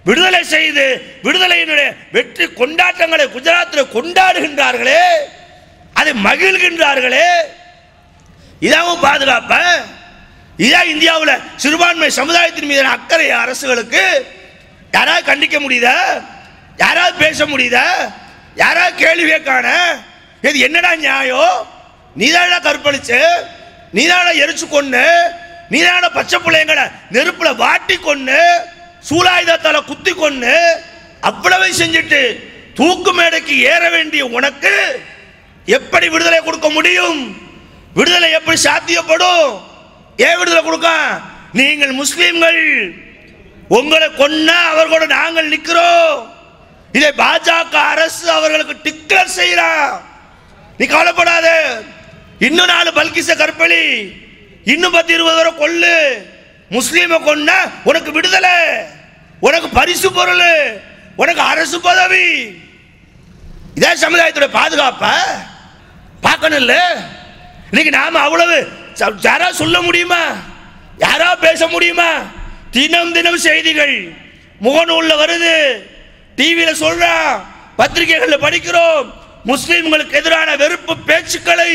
விடுதலை செய்து விடுதலையினுடைய வெற்றி கொண்டாட்டங்களை குஜராத்தில் கொண்டாடுகின்றார்களே அதை மகிழ்கின்றார்களே இதாவும் பாதுகாப்ப இதான் இந்தியாவில் சிறுபான்மை சமுதாயத்தின் மீதான அக்கறை அரசுகளுக்கு யாராவது கண்டிக்க முடியுதா யாராவது பேச முடியுதா யாராவது கேள்வி கேட்கான இது என்னடா நியாயம் நீதான கற்பழிச்சு நீதான எரிச்சு கொண்டு நீதான பச்சை பிள்ளைங்களை நெருப்புல வாட்டி கொண்டு சூலாயுதத்தால குத்தி கொண்டு அவ்வளவு செஞ்சுட்டு தூக்கு மேடைக்கு ஏற வேண்டிய உனக்கு எப்படி விடுதலை கொடுக்க முடியும் விடுதலை எப்படி சாத்தியப்படும் ஏன் விடுதலை கொடுக்க நீங்கள் முஸ்லீம்கள் உங்களை கொன்னா அவர்களோட நாங்கள் நிற்கிறோம் இதை பாஜக அரசு அவர்களுக்கு டிக்ளேர் செய்யறான் நீ கவலைப்படாத இன்னும் நாலு பல்கிச கற்பழி இன்னும் பத்து இருபது வரை கொல்லு முஸ்லீமை கொன்னா உனக்கு விடுதலை உனக்கு பரிசு பொருள் உனக்கு அரசு பதவி இதான் சமுதாயத்தோட பாதுகாப்ப பார்க்கணும் இல்ல இன்னைக்கு நாம அவ்வளவு ச- யாரா சொல்ல முடியுமா யாரா பேச முடியுமா தினம் தினம் செய்திகள் முகநூல்ல வருது டிவியில சொல்றான் பத்திரிகைகள்ல படிக்கிறோம் முஸ்லிம்களுக்கு எதிரான வெறுப்பு பேச்சுக்களை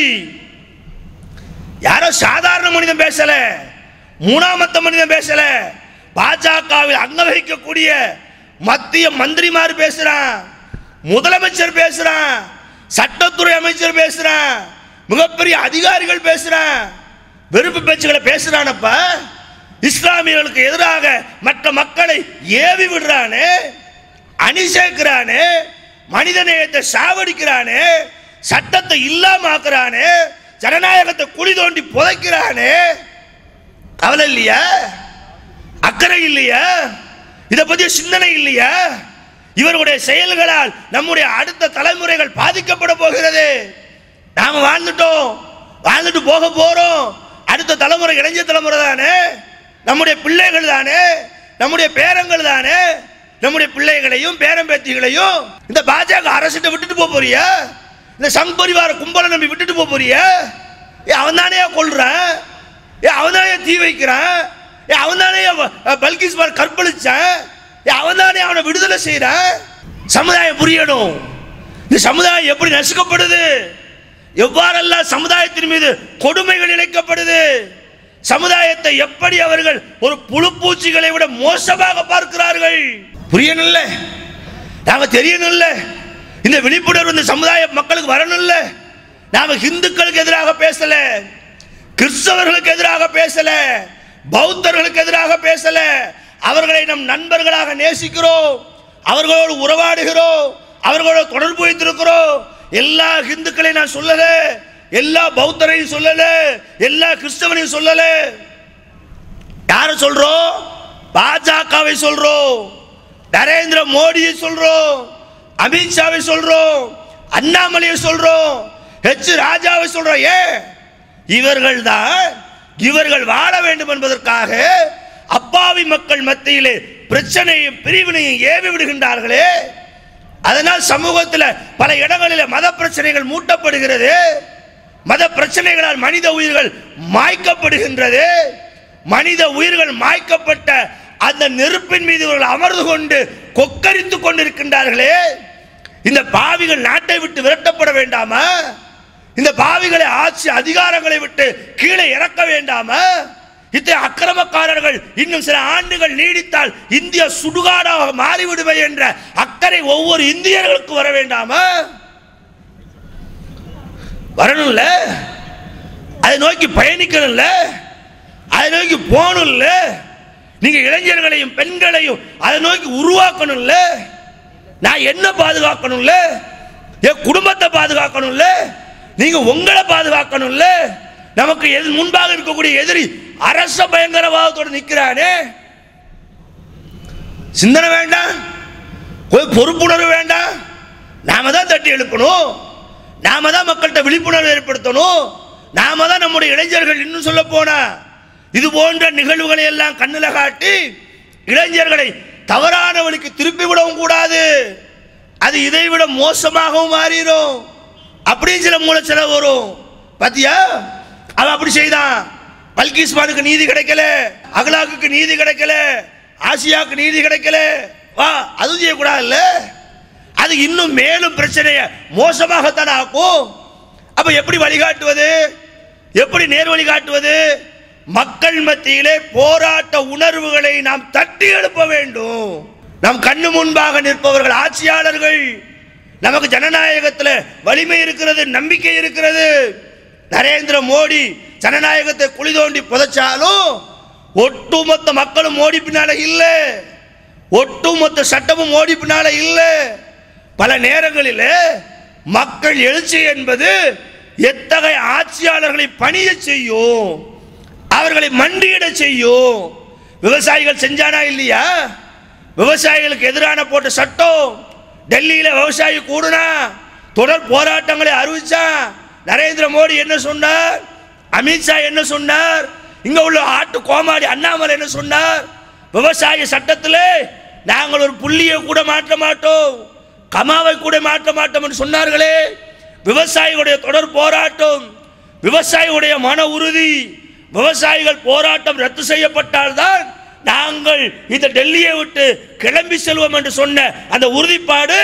யாரோ சாதாரண மனிதன் பேசல மூணாமத்த மனிதன் பேசல பாஜகவில் அங்க வகிக்கக்கூடிய மத்திய மந்திரிமார் பேசுறான் முதலமைச்சர் பேசுறான் சட்டத்துறை அமைச்சர் பேசுறான் மிகப்பெரிய அதிகாரிகள் பேசுறான் வெறுப்பு பேச்சுகளை பேசுறானப்ப இஸ்லாமியர்களுக்கு எதிராக மற்ற மக்களை ஏவி விடுறானே அணி சேர்க்கிறானே மனித நேயத்தை சாவடிக்கிறானே சட்டத்தை இல்லாம ஆக்குறானே ஜனநாயகத்தை குழி தோண்டி புதைக்கிறானே கவலை இல்லையா அக்கறை இல்லையா இதை பத்திய சிந்தனை இல்லையா இவருடைய செயல்களால் நம்முடைய அடுத்த தலைமுறைகள் பாதிக்கப்பட போகிறது நாம வாழ்ந்துட்டோம் வாழ்ந்துட்டு போக போறோம் அடுத்த தலைமுறை இளைஞ தலைமுறை தானே நம்முடைய பிள்ளைகள் தானே நம்முடைய பேரங்கள் தானே நம்முடைய பிள்ளைகளையும் பேரம்பேத்திகளையும் இந்த பாஜக அரசிட்ட விட்டுட்டு போக போறியா இந்த சங் பரிவார கும்பலை நம்பி விட்டுட்டு போக போறியா ஏ அவன் தானே கொள்றான் ஏ அவன் தானே தீ வைக்கிறான் ஏ அவன் தானே பல்கிஸ் பால் கற்பழிச்சான் ஏ அவன் தானே அவனை விடுதலை செய்யறான் சமுதாயம் புரியணும் இந்த சமுதாயம் எப்படி நசுக்கப்படுது எவ்வாறெல்லாம் சமுதாயத்தின் மீது கொடுமைகள் இழைக்கப்படுது சமுதாயத்தை எப்படி அவர்கள் ஒரு புழுப்பூச்சிகளை விட மோசமாக பார்க்கிறார்கள் புரியணும்ல நாம தெரியணும்ல இந்த விழிப்புணர்வு இந்த சமுதாய மக்களுக்கு வரணும்ல நாம இந்துக்களுக்கு எதிராக பேசல கிறிஸ்தவர்களுக்கு எதிராக பேசல பௌத்தர்களுக்கு எதிராக பேசல அவர்களை நம் நண்பர்களாக நேசிக்கிறோம் அவர்களோடு உறவாடுகிறோம் அவர்களோடு தொடர்பு வைத்திருக்கிறோம் எல்லா இந்துக்களையும் நான் சொல்லல எல்லா பௌத்தரையும் சொல்லல எல்லா கிறிஸ்தவனையும் சொல்லல யாரை சொல்றோம் பாஜகவை சொல்றோம் நரேந்திர மோடியை சொல்றோம் அமித்ஷாவை சொல்றோம் அண்ணாமலையை சொல்றோம் ஹெச் ராஜாவை சொல்றோம் ஏன் இவர்கள் தான் இவர்கள் வாழ வேண்டும் என்பதற்காக அப்பாவி மக்கள் மத்தியிலே பிரச்சனையும் பிரிவினையும் ஏவி விடுகின்றார்களே அதனால் சமூகத்தில் பல இடங்களில் மத பிரச்சனைகள் மூட்டப்படுகிறது மத பிரச்சனைகளால் மனித உயிர்கள் மாய்க்கப்படுகின்றது மனித உயிர்கள் மாய்க்கப்பட்ட அந்த நெருப்பின் மீது இவர்கள் அமர்ந்து கொண்டு கொக்கரித்துக் கொண்டிருக்கின்றார்களே இந்த பாவிகள் நாட்டை விட்டு விரட்டப்பட வேண்டாமா இந்த பாவிகளை ஆட்சி அதிகாரங்களை விட்டு கீழே இறக்க வேண்டாமா இத்தனை அக்கிரமக்காரர்கள் இன்னும் சில ஆண்டுகள் நீடித்தால் இந்தியா சுடுகாடாக மாறிவிடுவே என்ற அக்கறை ஒவ்வொரு இந்தியர்களுக்கும் வர வேண்டாமா வரணும்ல அதை நோக்கி பயணிக்கணும்ல அதை நோக்கி போகணும்ல நீங்க இளைஞர்களையும் பெண்களையும் அதை நோக்கி உருவாக்கணும்ல நான் என்ன பாதுகாக்கணும்ல என் குடும்பத்தை பாதுகாக்கணும்ல நீங்க உங்களை பாதுகாக்கணும்ல நமக்கு எது முன்பாக இருக்கக்கூடிய எதிரி அரச பயங்கரவாதத்தோடு நிற்கிறானே சிந்தனை வேண்டாம் ஒரு பொறுப்புணர்வு வேண்டாம் நாம தான் தட்டி எழுப்பணும் நாம தான் மக்கள்கிட்ட விழிப்புணர்வு ஏற்படுத்தணும் நாம தான் நம்முடைய இளைஞர்கள் இன்னும் சொல்ல போனா இது போன்ற நிகழ்வுகளை எல்லாம் கண்ணில் காட்டி இளைஞர்களை தவறான வழிக்கு திருப்பி விடவும் கூடாது அது இதை விட மோசமாகவும் மாறிடும் அப்படியும் சில மூலச்செலவு வரும் பாத்தியா அவன் அப்படி செய்தான் பல்கிஸ்மானுக்கு நீதி கிடைக்கல அகலாக்குக்கு நீதி கிடைக்கல ஆசியாவுக்கு நீதி கிடைக்கல வா அது செய்யக்கூடாதுல்ல அது இன்னும் மேலும் பிரச்சனையை மோசமாகத்தான் ஆக்கும் அப்ப எப்படி வழிகாட்டுவது எப்படி நேர் வழிகாட்டுவது மக்கள் மத்தியிலே போராட்ட உணர்வுகளை நாம் தட்டி எழுப்ப வேண்டும் நம் கண்ணு முன்பாக நிற்பவர்கள் ஆட்சியாளர்கள் நமக்கு ஜனநாயகத்தில் வலிமை இருக்கிறது நம்பிக்கை இருக்கிறது நரேந்திர மோடி ஜனநாயகத்தை குழி தோண்டி புதைச்சாலும் ஒட்டுமொத்த மக்களும் மோடி பின்னால இல்லை ஒட்டுமொத்த சட்டமும் மோடி பின்னால இல்லை பல நேரங்களில் மக்கள் எழுச்சி என்பது எத்தகைய ஆட்சியாளர்களை பணிய செய்யும் அவர்களை மண்டியிட செய்யும் விவசாயிகள் செஞ்சானா இல்லையா விவசாயிகளுக்கு எதிரான போட்ட சட்டம் டெல்லியில விவசாயி கூடுனா தொடர் போராட்டங்களை அறிவிச்சா நரேந்திர மோடி என்ன சொன்னார் அமித்ஷா என்ன சொன்னார் இங்க உள்ள ஆட்டு கோமாடி அண்ணாமலை என்ன சொன்னார் விவசாய சட்டத்தில் நாங்கள் ஒரு புள்ளியை கூட மாற்ற மாட்டோம் கமாவை கூட மாற்ற மாட்டோம் என்று சொன்னார்களே விவசாயிகளுடைய தொடர் போராட்டம் விவசாயிகளுடைய மன உறுதி விவசாயிகள் போராட்டம் ரத்து செய்யப்பட்டால்தான் நாங்கள் இந்த டெல்லியை விட்டு கிளம்பி செல்வோம் என்று சொன்ன அந்த உறுதிப்பாடு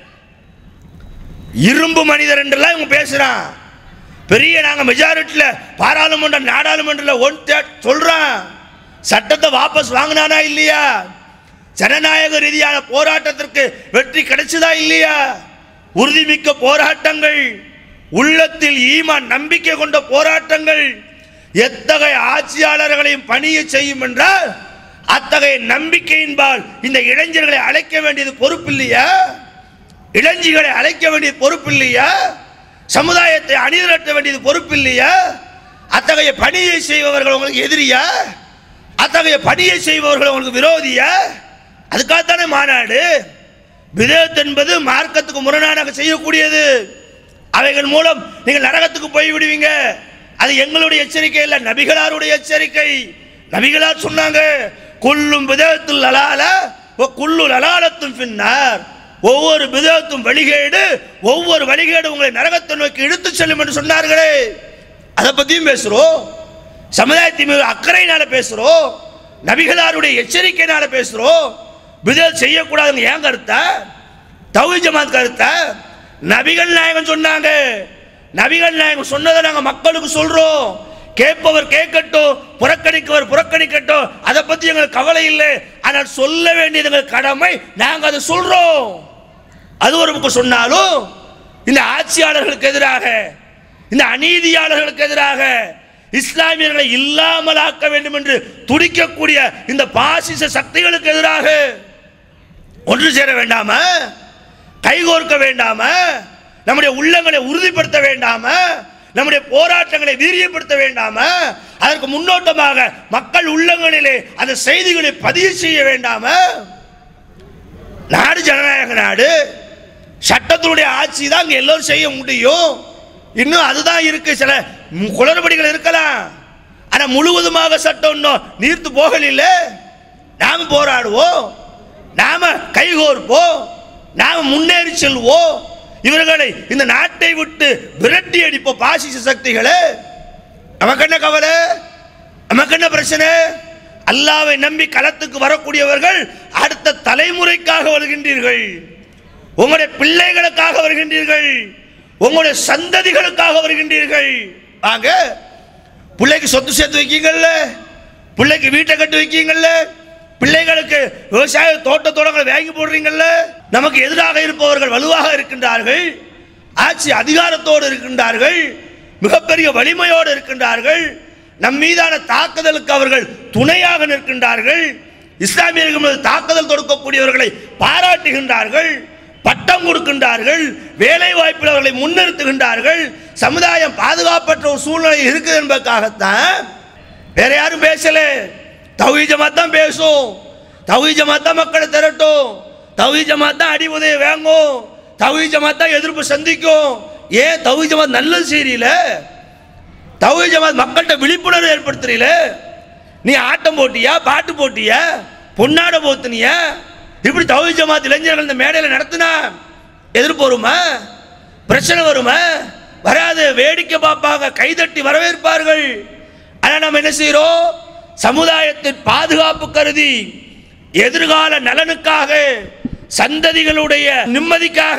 இரும்பு மனிதர் என்றெல்லாம் இவங்க பேசுறான் பெரிய நாங்க மெஜாரிட்டியில் பாராளுமன்ற நாடாளுமன்றத்தில் ஒன் தேர்ட் சொல்றான் சட்டத்தை வாபஸ் வாங்கினானா இல்லையா ஜனநாயக ரீதியான போராட்டத்திற்கு வெற்றி கிடைச்சதா இல்லையா உறுதிமிக்க போராட்டங்கள் உள்ளத்தில் ஈமான் நம்பிக்கை கொண்ட போராட்டங்கள் எத்தகைய ஆட்சியாளர்களையும் பணிய செய்யும் என்றால் அத்தகைய நம்பிக்கையின்பால் இந்த இளைஞர்களை அழைக்க வேண்டியது பொறுப்பு இல்லையா இளைஞர்களை அழைக்க வேண்டியது பொறுப்பு இல்லையா சமுதாயத்தை அணிதிரட்ட வேண்டியது பொறுப்பு இல்லையா அத்தகைய பணியை செய்பவர்கள் உங்களுக்கு எதிரியா அத்தகைய பணியை செய்பவர்கள் உங்களுக்கு விரோதியா அதுக்காகத்தானே மாநாடு விதத் என்பது மார்க்கத்துக்கு முரணாக செய்யக்கூடியது அவைகள் மூலம் நீங்கள் நரகத்துக்கு போய் விடுவீங்க அது எங்களுடைய எச்சரிக்கை இல்லை நபிகளாருடைய எச்சரிக்கை நபிகளார் சொன்னாங்க குல்லும் விதத்தில் லலால ஓ குல்லு லலாலத்தும் பின்னார் ஒவ்வொரு விதத்தும் வழிகேடு ஒவ்வொரு வழிகேடு உங்களை நரகத்தை நோக்கி இழுத்து செல்லும் என்று சொன்னார்களே அதை பத்தியும் பேசுறோம் சமுதாயத்தின் மீது அக்கறையினால பேசுறோம் நபிகளாருடைய எச்சரிக்கையினால பேசுறோம் விதல் செய்யக்கூடாதுங்க ஏன் கருத்தா தௌஹி ஜமாத் கருத்தா நபிகள் நாயகம் சொன்னாங்க நபிகள் நாயகம் சொன்னதை நாங்க மக்களுக்கு சொல்றோம் கேட்பவர் கேட்கட்டும் புறக்கணிக்கவர் புறக்கணிக்கட்டும் அதை பத்தி எங்களுக்கு கவலை இல்லை ஆனால் சொல்ல வேண்டியது எங்கள் கடமை நாங்க அதை சொல்றோம் அது ஒரு பக்கம் சொன்னாலும் இந்த ஆட்சியாளர்களுக்கு எதிராக இந்த அநீதியாளர்களுக்கு எதிராக இஸ்லாமியர்களை இல்லாமலாக்க வேண்டும் என்று துடிக்கக்கூடிய இந்த பாசிச சக்திகளுக்கு எதிராக ஒன்று சேர வேண்டாம கைகோர்க்க வேண்டாம நம்முடைய உள்ளங்களை உறுதிப்படுத்த வேண்டாம நம்முடைய போராட்டங்களை வீரியப்படுத்த வேண்டாம அதற்கு முன்னோட்டமாக மக்கள் உள்ளங்களிலே அந்த செய்திகளை பதிவு செய்ய வேண்டாம நாடு ஜனநாயக நாடு சட்டத்தினுடைய ஆட்சி தான் இங்க எல்லோரும் செய்ய முடியும் இன்னும் அதுதான் இருக்கு சில ம், குளறுபடிகள் இருக்கலாம் ஆனா முழுவதுமாக சட்டம் இன்னும் நீர்த்து போகல நாம போராடுவோம் நாம கைகோர்ப்போம் நாம முன்னேறி செல்வோம் இவர்களை இந்த நாட்டை விட்டு விரட்டி அடிப்போம் பாசிச சக்திகளை நமக்கு என்ன கவலை நமக்கு என்ன பிரச்சனை அல்லாவை நம்பி களத்துக்கு வரக்கூடியவர்கள் அடுத்த தலைமுறைக்காக வருகின்றீர்கள் உங்களுடைய பிள்ளைகளுக்காக வருகின்றீர்கள் உங்களுடைய சந்ததிகளுக்காக வருகின்றீர்கள் வாங்க பிள்ளைக்கு சொத்து சேர்த்து வைக்கீங்கல்ல பிள்ளைக்கு வீட்டை கட்டி வைக்கீங்கல்ல பிள்ளைகளுக்கு விவசாய தோட்ட தோட்டங்களை வாங்கி போடுறீங்கல்ல நமக்கு எதிராக இருப்பவர்கள் வலுவாக இருக்கின்றார்கள் ஆட்சி அதிகாரத்தோடு இருக்கின்றார்கள் மிகப்பெரிய வலிமையோடு இருக்கின்றார்கள் நம் மீதான தாக்குதலுக்கு அவர்கள் துணையாக நிற்கின்றார்கள் இஸ்லாமியர்கள் மீது தாக்குதல் தொடுக்கக்கூடியவர்களை பாராட்டுகின்றார்கள் பட்டம் கொடுக்கின்றார்கள் வேலை வாய்ப்பில் அவர்களை முன்னிறுத்துகின்றார்கள் சமுதாயம் பாதுகாப்பற்ற ஒரு சூழ்நிலை இருக்குது என்பதற்காகத்தான் வேற யாரும் பேசல தௌஹீ ஜமாத் தான் பேசும் தௌஹீ ஜமாத் தான் மக்களை திரட்டும் தௌஹீ ஜமாத் தான் அடி உதவி வாங்கும் தௌஹீ ஜமாத் தான் எதிர்ப்பு சந்திக்கும் ஏன் தௌஹீ ஜமாத் நல்லது செய்யல தௌஹீ ஜமாத் மக்கள்கிட்ட விழிப்புணர்வு ஏற்படுத்துறீல நீ ஆட்டம் போட்டியா பாட்டு போட்டியா பொன்னாட போத்துனியா இப்படி தௌஹீ ஜமாத் இளைஞர்கள் இந்த மேடையில் நடத்தினா எதிர்ப்பு வருமா பிரச்சனை வருமா வராது வேடிக்கை பார்ப்பாங்க கைதட்டி வரவேற்பார்கள் ஆனால் நம்ம என்ன செய்கிறோம் சமுதாயத்தின் பாதுகாப்பு கருதி எதிர்கால நலனுக்காக சந்ததிகளுடைய நிம்மதிக்காக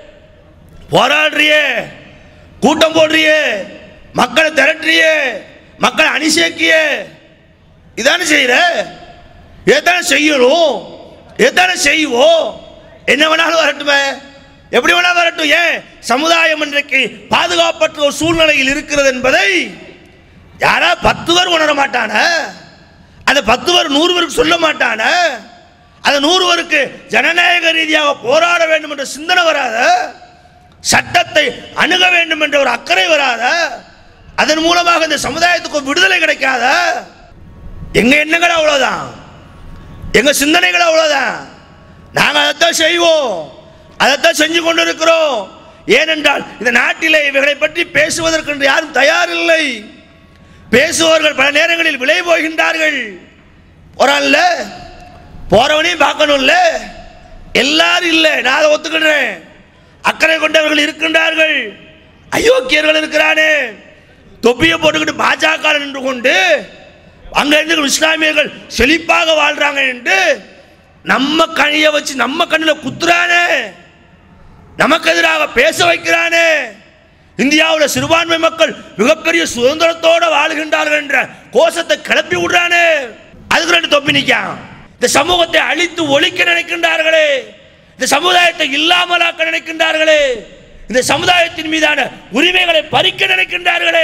போராடுறியே கூட்டம் போடுறியே மக்களை திரட்டுறியே மக்களை அணி சேர்க்கியே இதானே செய்யற இதைத்தானே செய்யணும் இதைத்தானே செய்வோம் என்ன வேணாலும் வரட்டுமே எப்படி வேணாலும் வரட்டும் ஏன் சமுதாயம் இன்றைக்கு பாதுகாப்பற்ற ஒரு சூழ்நிலையில் இருக்கிறது என்பதை யாரா பத்து பேர் உணர மாட்டான அந்த பத்து பேர் நூறு பேருக்கு சொல்ல மாட்டான அந்த நூறு பேருக்கு ஜனநாயக ரீதியாக போராட வேண்டும் என்ற சிந்தனை வராத சட்டத்தை அணுக வேண்டும் என்ற ஒரு அக்கறை வராத அதன் மூலமாக இந்த சமுதாயத்துக்கு ஒரு விடுதலை கிடைக்காத எங்க எண்ணங்கள் அவ்வளவுதான் எங்க சிந்தனைகள் அவ்வளவுதான் நாங்கள் அதைத்தான் செய்வோம் அதைத்தான் செஞ்சு கொண்டு இருக்கிறோம் ஏனென்றால் இந்த நாட்டிலே இவைகளை பற்றி பேசுவதற்கு என்று யாரும் தயாரில்லை பேசுபவர்கள் பல நேரங்களில் விலை போகின்றார்கள் போறான்ல போறவனையும் பார்க்கணும்ல எல்லாரும் இல்லை நான் அதை ஒத்துக்கிடுறேன் அக்கறை கொண்டவர்கள் இருக்கின்றார்கள் அயோக்கியர்கள் இருக்கிறானே தொப்பியை போட்டுக்கிட்டு பாஜக நின்று கொண்டு அங்க இருந்து இஸ்லாமியர்கள் செழிப்பாக வாழ்றாங்க என்று நம்ம கண்ணிய வச்சு நம்ம கண்ணில் குத்துறானே நமக்கு எதிராக பேச வைக்கிறானே இந்தியாவில் சிறுபான்மை மக்கள் மிகப்பெரிய சுதந்திரத்தோட வாழ்கின்றார்கள் என்ற கோஷத்தை கிளப்பி விடுறானே அதுக்கு ரெண்டு தொப்பி நிற்கான் இந்த சமூகத்தை அழித்து ஒழிக்க நினைக்கின்றார்களே இந்த சமுதாயத்தை இல்லாமலாக்க நினைக்கின்றார்களே இந்த சமுதாயத்தின் மீதான உரிமைகளை பறிக்க நினைக்கின்றார்களே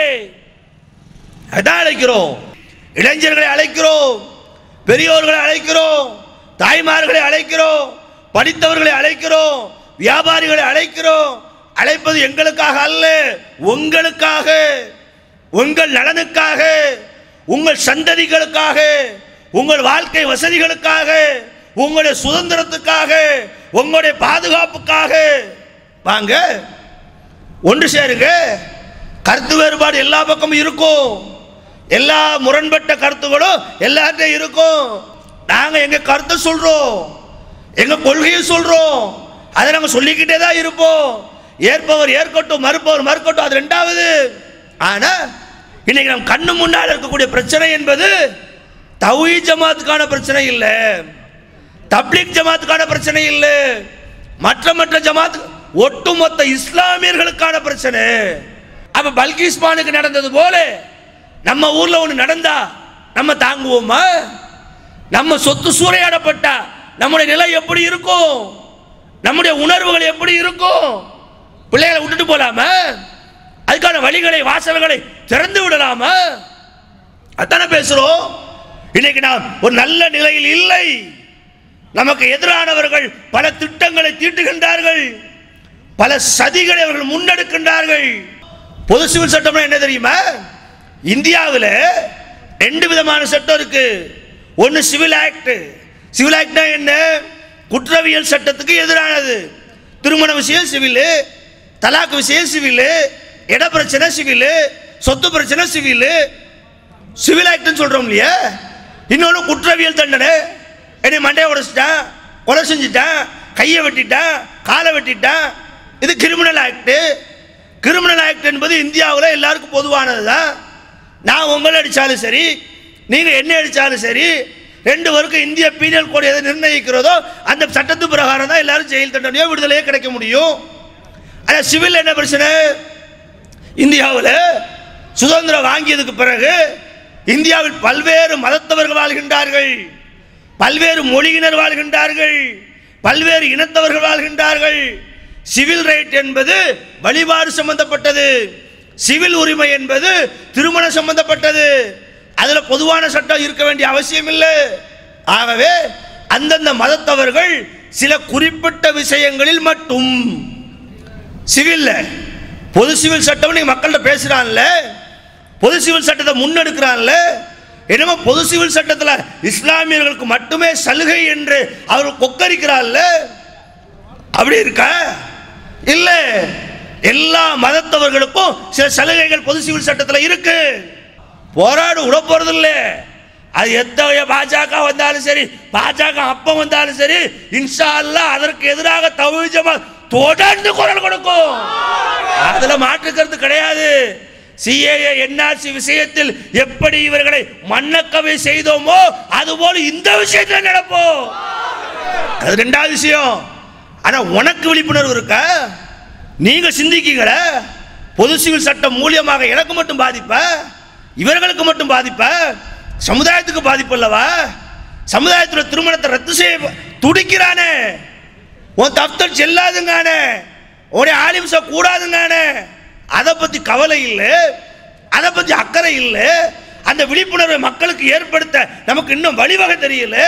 அதான் அழைக்கிறோம் இளைஞர்களை அழைக்கிறோம் பெரியோர்களை அழைக்கிறோம் தாய்மார்களை அழைக்கிறோம் படித்தவர்களை அழைக்கிறோம் வியாபாரிகளை அழைக்கிறோம் அழைப்பது எங்களுக்காக அல்ல உங்களுக்காக உங்கள் நலனுக்காக உங்கள் சந்ததிகளுக்காக உங்கள் வாழ்க்கை வசதிகளுக்காக உங்களுடைய சுதந்திரத்துக்காக உங்களுடைய பாதுகாப்புக்காக வாங்க ஒன்று சேருங்க கருத்து வேறுபாடு எல்லா பக்கமும் இருக்கும் எல்லா முரண்பட்ட கருத்துகளும் எல்லார்ட்டையும் இருக்கும் நாங்க எங்க கருத்தை சொல்றோம் எங்க கொள்கையை சொல்றோம் அதை நாங்க சொல்லிக்கிட்டே தான் இருப்போம் ஏற்பவர் ஏற்கட்டும் மறுப்பவர் மறுக்கட்டும் அது ரெண்டாவது ஆனா இன்னைக்கு நம் கண்ணு முன்னால் இருக்கக்கூடிய பிரச்சனை என்பது தௌஹீ ஜமாத்துக்கான பிரச்சனை இல்லை தப்லீக் ஜமாத்துக்கான பிரச்சனை இல்லை மற்ற மற்ற ஜமாத் ஒட்டுமொத்த இஸ்லாமியர்களுக்கான பிரச்சனை அப்ப பல்கிஸ் பானுக்கு நடந்தது போல நம்ம ஊர்ல ஒண்ணு நடந்தா நம்ம தாங்குவோமா நம்ம சொத்து சூறையாடப்பட்டா நம்முடைய நிலை எப்படி இருக்கும் நம்முடைய உணர்வுகள் எப்படி இருக்கும் பிள்ளைகளை விட்டுட்டு போலாமா அதுக்கான வழிகளை வாசல்களை திறந்து விடலாமா அதானே பேசுறோம் இன்னைக்கு நாம் ஒரு நல்ல நிலையில் இல்லை நமக்கு எதிரானவர்கள் பல திட்டங்களை தீட்டுகின்றார்கள் பல சதிகளை அவர்கள் முன்னெடுக்கின்றார்கள் பொது சிவில் சட்டம்னா என்ன தெரியுமா இந்தியாவில் ரெண்டு விதமான சட்டம் இருக்கு ஒன்று சிவில் ஆக்ட் சிவில் ஆக்ட்னா என்ன குற்றவியல் சட்டத்துக்கு எதிரானது திருமண விஷயம் சிவில் தலாக் விஷயம் சிவில் இட பிரச்சனை சிவில் சொத்து பிரச்சனை சிவில் சிவில் ஆக்ட்னு சொல்றோம் இல்லையா இன்னொன்று குற்றவியல் தண்டனை என்னை மண்டையை உடைச்சிட்டான் கொலை செஞ்சுட்டான் கையை வெட்டிட்டான் காலை வெட்டிட்டான் இது கிரிமினல் ஆக்ட் கிரிமினல் ஆக்ட் என்பது இந்தியாவில் எல்லாருக்கும் பொதுவானது தான் நான் உங்களை அடித்தாலும் சரி நீங்கள் என்ன அடித்தாலும் சரி ரெண்டு பேருக்கும் இந்திய பீனல் கோட் எதை நிர்ணயிக்கிறதோ அந்த சட்டத்து பிரகாரம் தான் எல்லாரும் ஜெயில் தண்டனையோ விடுதலையோ கிடைக்க முடியும் ஆனால் சிவில் என்ன பிரச்சனை இந்தியாவில் சுதந்திரம் வாங்கியதுக்கு பிறகு இந்தியாவில் பல்வேறு மதத்தவர்கள் வாழ்கின்றார்கள் பல்வேறு மொழியினர் வாழ்கின்றார்கள் பல்வேறு இனத்தவர்கள் வாழ்கின்றார்கள் சிவில் ரைட் என்பது வழிபாடு சம்பந்தப்பட்டது சிவில் உரிமை என்பது திருமணம் சம்பந்தப்பட்டது அதுல பொதுவான சட்டம் இருக்க வேண்டிய அவசியம் இல்லை ஆகவே அந்தந்த மதத்தவர்கள் சில குறிப்பிட்ட விஷயங்களில் மட்டும் சிவில்ல பொது சிவில் சட்டம் நீங்க மக்கள்கிட்ட பேசுறான்ல பொது சிவில் சட்டத்தை முன்னெடுக்கிறான்ல என்னமோ பொது சிவில் சட்டத்தில் இஸ்லாமியர்களுக்கு மட்டுமே சலுகை என்று அவர் கொக்கரிக்கிறான்ல அப்படி இருக்கா இல்ல எல்லா மதத்தவர்களுக்கும் சில சலுகைகள் பொது சிவில் சட்டத்தில் இருக்கு போராடு விட போறது இல்ல அது எத்தகைய பாஜக வந்தாலும் சரி பாஜக அப்ப வந்தாலும் சரி இன்ஷா அல்லாஹ் அதற்கு எதிராக தவிஜமா தொடர்ந்து குரல் கொடுக்கும் அதுல மாற்று கருத்து கிடையாது சிஏஏ என்ஆர்சி விஷயத்தில் எப்படி இவர்களை மண்ணக்கவை செய்தோமோ அதுபோல இந்த விஷயத்தில் நடப்போம் அது ரெண்டாவது விஷயம் ஆனா உனக்கு விழிப்புணர்வு இருக்கா நீங்க சிந்திக்கீங்களே பொது சிவில் சட்டம் மூலியமாக எனக்கு மட்டும் பாதிப்ப இவர்களுக்கு மட்டும் பாதிப்ப சமுதாயத்துக்கு பாதிப்பு அல்லவா சமுதாயத்தில் திருமணத்தை ரத்து செய்ய துடிக்கிறானே உன் தப்தர் செல்லாதுங்கானே உடைய ஆலிம்ச கூடாதுங்கானே அதை பத்தி கவலை இல்லை அதை பத்தி அக்கறை இல்லை அந்த விழிப்புணர்வை மக்களுக்கு ஏற்படுத்த நமக்கு இன்னும் வழிவகை தெரியல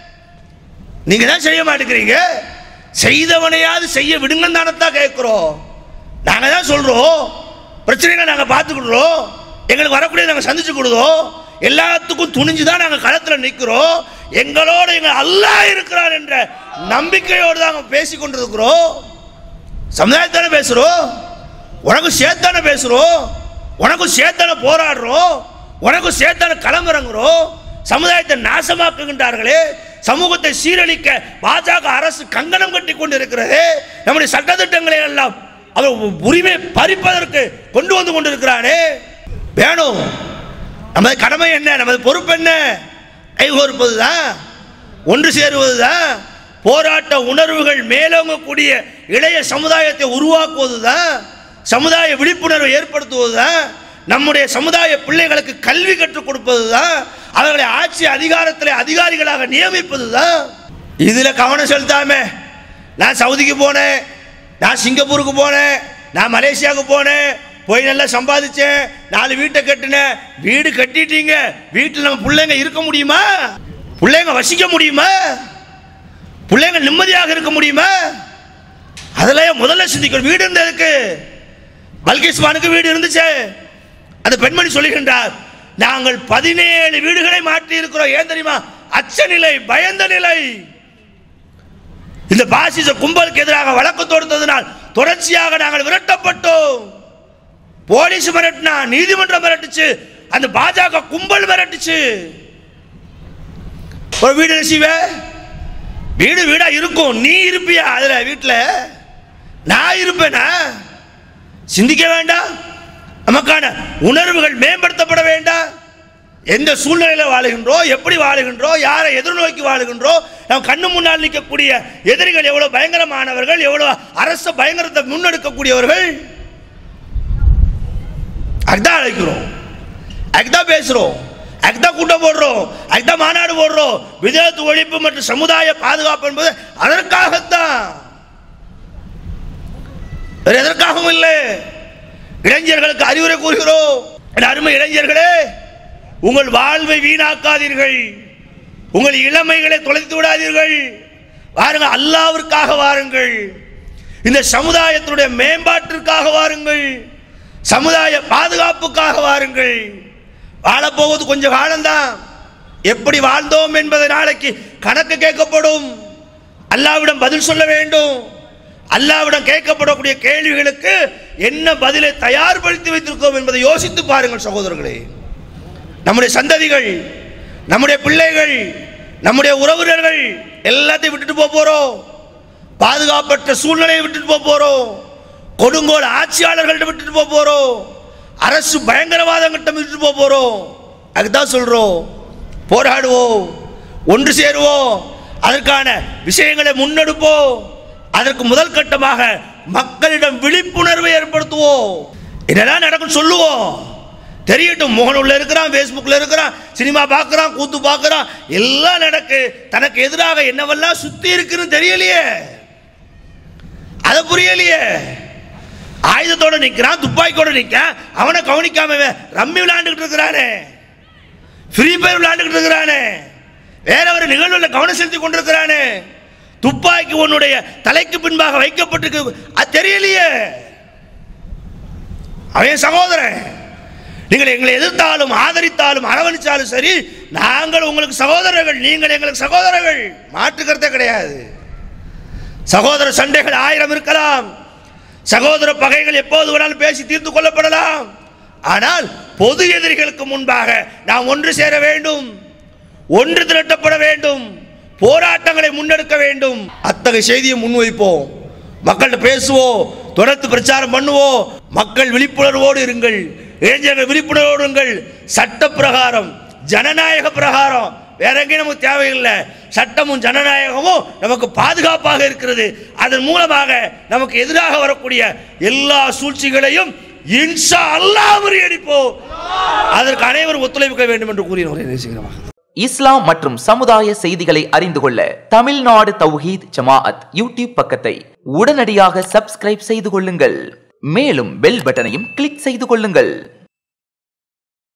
நீங்க தான் செய்ய மாட்டேங்கிறீங்க செய்தவனையாவது செய்ய விடுங்க தானத்தான் கேட்கிறோம் நாங்க தான் சொல்றோம் பிரச்சனைகளை நாங்க பார்த்துக்கிடுறோம் எங்களுக்கு வரக்கூடிய நாங்க சந்திச்சு கொடுதோம் எல்லாத்துக்கும் துணிஞ்சு தான் நாங்க களத்துல நிக்கிறோம் எங்களோட எங்க அல்லாஹ் இருக்கிறார் என்ற நம்பிக்கையோடு தான் பேசி கொண்டிருக்கிறோம் சமுதாயத்தானே பேசுறோம் உனக்கு சேர்த்தானே பேசுறோம் உனக்கும் சேர்த்தானே போராடுறோம் உனக்கும் சேர்த்தானே களமிறங்குறோம் சமுதாயத்தை நாசமாக்குகின்றார்களே சமூகத்தை சீரழிக்க பாஜக அரசு கங்கணம் கட்டி கொண்டு இருக்கிறது நம்முடைய சட்டத்திட்டங்களை எல்லாம் அவர் உரிமை பறிப்பதற்கு கொண்டு வந்து கொண்டிருக்கிறானே வேணும் நமது கடமை என்ன நமது பொறுப்பு என்ன கைகோர்ப்பதுதான் ஒன்று சேருவதுதான் போராட்ட உணர்வுகள் மேலோங்கக்கூடிய இளைய சமுதாயத்தை உருவாக்குவதுதான் சமுதாய விழிப்புணர்வை ஏற்படுத்துவதுதான் நம்முடைய சமுதாய பிள்ளைகளுக்கு கல்வி கற்றுக் கொடுப்பதுதான் அவர்களை ஆட்சி அதிகாரத்தில் அதிகாரிகளாக நியமிப்பதுதான் இதுல கவனம் செலுத்தாம நான் சவுதிக்கு போனேன் நான் சிங்கப்பூருக்கு போனேன் நான் மலேசியாவுக்கு போனேன் போய் நல்லா சம்பாதிச்சேன் நாலு வீட்டை கட்டினேன் வீடு கட்டிட்டீங்க வீட்டில் நம்ம பிள்ளைங்க இருக்க முடியுமா பிள்ளைங்க வசிக்க முடியுமா பிள்ளைங்க நிம்மதியாக இருக்க முடியுமா அதெல்லாம் முதல்ல சிந்திக்கணும் வீடு இருந்ததுக்கு பல்கிஸ்மானுக்கு வீடு இருந்துச்சு அந்த பெண்மணி சொல்லுகின்றார் நாங்கள் பதினேழு வீடுகளை மாற்றி இருக்கிறோம் ஏன் தெரியுமா அச்ச நிலை பயந்த நிலை இந்த பாசிச கும்பலுக்கு எதிராக வழக்கு தொடுத்ததினால் தொடர்ச்சியாக நாங்கள் விரட்டப்பட்டோம் போலீஸ் மிரட்டினா நீதிமன்றம் மிரட்டுச்சு அந்த பாஜக கும்பல் மிரட்டுச்சு ஒரு வீடு என்ன செய்வ வீடு வீடா இருக்கும் நீ இருப்பியா அதுல வீட்டுல நான் இருப்பேனா சிந்திக்க வேண்டாம் நமக்கான உணர்வுகள் மேம்படுத்தப்பட வேண்டாம் எந்த சூழ்நிலையில் வாழுகின்றோம் எப்படி வாழுகின்றோம் யாரை எதிர்நோக்கி வாழுகின்றோம் நம்ம கண்ணு முன்னால் நிற்கக்கூடிய எதிரிகள் எவ்வளவு பயங்கரமானவர்கள் எவ்வளவு அரச பயங்கரத்தை முன்னெடுக்கக்கூடியவர்கள் அதுதான் அழைக்கிறோம் அதுதான் பேசுறோம் அதுதான் கூட்டம் போடுறோம் அதுதான் மாநாடு போடுறோம் விதத்து ஒழிப்பு மற்றும் சமுதாய பாதுகாப்பு என்பது அதற்காகத்தான் வேற எதற்காகவும் இல்லை இளைஞர்களுக்கு அறிவுரை கூறுகிறோம் என் அருமை இளைஞர்களே உங்கள் வாழ்வை வீணாக்காதீர்கள் உங்கள் இளமைகளை தொலைத்து விடாதீர்கள் வாருங்கள் அல்லாவிற்காக வாருங்கள் இந்த சமுதாயத்தினுடைய மேம்பாட்டிற்காக வாருங்கள் சமுதாய பாதுகாப்புக்காக வாருங்கள் வாழப்போவது கொஞ்சம் காலம்தான் எப்படி வாழ்ந்தோம் என்பதை நாளைக்கு கணக்கு கேட்கப்படும் அல்லாவிடம் பதில் சொல்ல வேண்டும் அல்லாவிடம் கேட்கப்படக்கூடிய கேள்விகளுக்கு என்ன பதிலை தயார்படுத்தி வைத்திருக்கோம் என்பதை யோசித்து பாருங்கள் சகோதரர்களே நம்முடைய சந்ததிகள் நம்முடைய பிள்ளைகள் நம்முடைய உறவினர்கள் எல்லாத்தையும் விட்டுட்டு போக போறோம் பாதுகாப்பற்ற சூழ்நிலையை விட்டுட்டு போக போறோம் கொடுங்கோல் ஆட்சியாளர்கள்ட்ட விட்டுட்டு போக போறோம் அரசு பயங்கரவாதங்கிட்ட விட்டுட்டு போக போறோம் அதுதான் சொல்றோம் போராடுவோம் ஒன்று சேருவோம் அதற்கான விஷயங்களை முன்னெடுப்போம் அதற்கு முதல் கட்டமாக மக்களிடம் விழிப்புணர்வை ஏற்படுத்துவோம் என்னெல்லாம் நடக்கும் சொல்லுவோம் தெரியட்டும் முகநூல்ல இருக்கிறான் ஃபேஸ்புக்கில் இருக்கிறான் சினிமா பார்க்குறான் கூத்து பார்க்குறான் எல்லாம் நடக்கு தனக்கு எதிராக என்னவெல்லாம் சுத்தி இருக்குன்னு தெரியலையே அதை புரியலையே ஆயுதத்தோட நிற்கிறான் துப்பாக்கியோட நிற்கான் அவனை கவனிக்காம இவன் ரம்மி விளையாண்டுக்கிட்டு இருக்கிறானே ஃப்ரீ ஃபயர் விளையாண்டுக்கிட்டு இருக்கிறானே வேற ஒரு நிகழ்வுல கவனம் செலுத்தி கொண்டிருக்கிறானே துப்பாக்கி உன்னுடைய தலைக்கு பின்பாக வைக்கப்பட்டிருக்கு அது தெரியலையே அவன் சகோதரன் நீங்கள் எங்களை எதிர்த்தாலும் ஆதரித்தாலும் அரவணைச்சாலும் சரி நாங்கள் உங்களுக்கு சகோதரர்கள் நீங்கள் எங்களுக்கு சகோதரர்கள் மாற்றுக்கிறதே கிடையாது சகோதர சண்டைகள் ஆயிரம் இருக்கலாம் சகோதர பகைகள் எப்போது வேணாலும் பேசி தீர்த்து கொள்ளப்படலாம் ஆனால் பொது எதிரிகளுக்கு முன்பாக நாம் ஒன்று சேர வேண்டும் ஒன்று திரட்டப்பட வேண்டும் போராட்டங்களை முன்னெடுக்க வேண்டும் அத்தகைய செய்தியை முன்வைப்போம் மக்கள்கிட்ட பேசுவோம் தொடர்ந்து பிரச்சாரம் பண்ணுவோம் மக்கள் விழிப்புணர்வோடு இருங்கள் இளைஞர்கள் விழிப்புணர்வுங்கள் சட்ட பிரகாரம் ஜனநாயக பிரகாரம் வேற எங்கேயும் நமக்கு தேவையில்லை சட்டமும் ஜனநாயகமும் நமக்கு பாதுகாப்பாக இருக்கிறது அதன் மூலமாக நமக்கு எதிராக வரக்கூடிய எல்லா சூழ்ச்சிகளையும் இன்ஷா அல்லாஹ் முறியடிப்போம் அதற்கு அனைவரும் ஒத்துழைக்க வேண்டும் என்று கூறிய உரை நேசிக்கிறமாக இஸ்லாம் மற்றும் சமுதாய செய்திகளை அறிந்து கொள்ள தமிழ்நாடு தௌஹீத் ஜமாஅத் யூடியூப் பக்கத்தை உடனடியாக சப்ஸ்கிரைப் செய்து கொள்ளுங்கள் மேலும் பெல் பட்டனையும் கிளிக் செய்து கொள்ளுங்கள்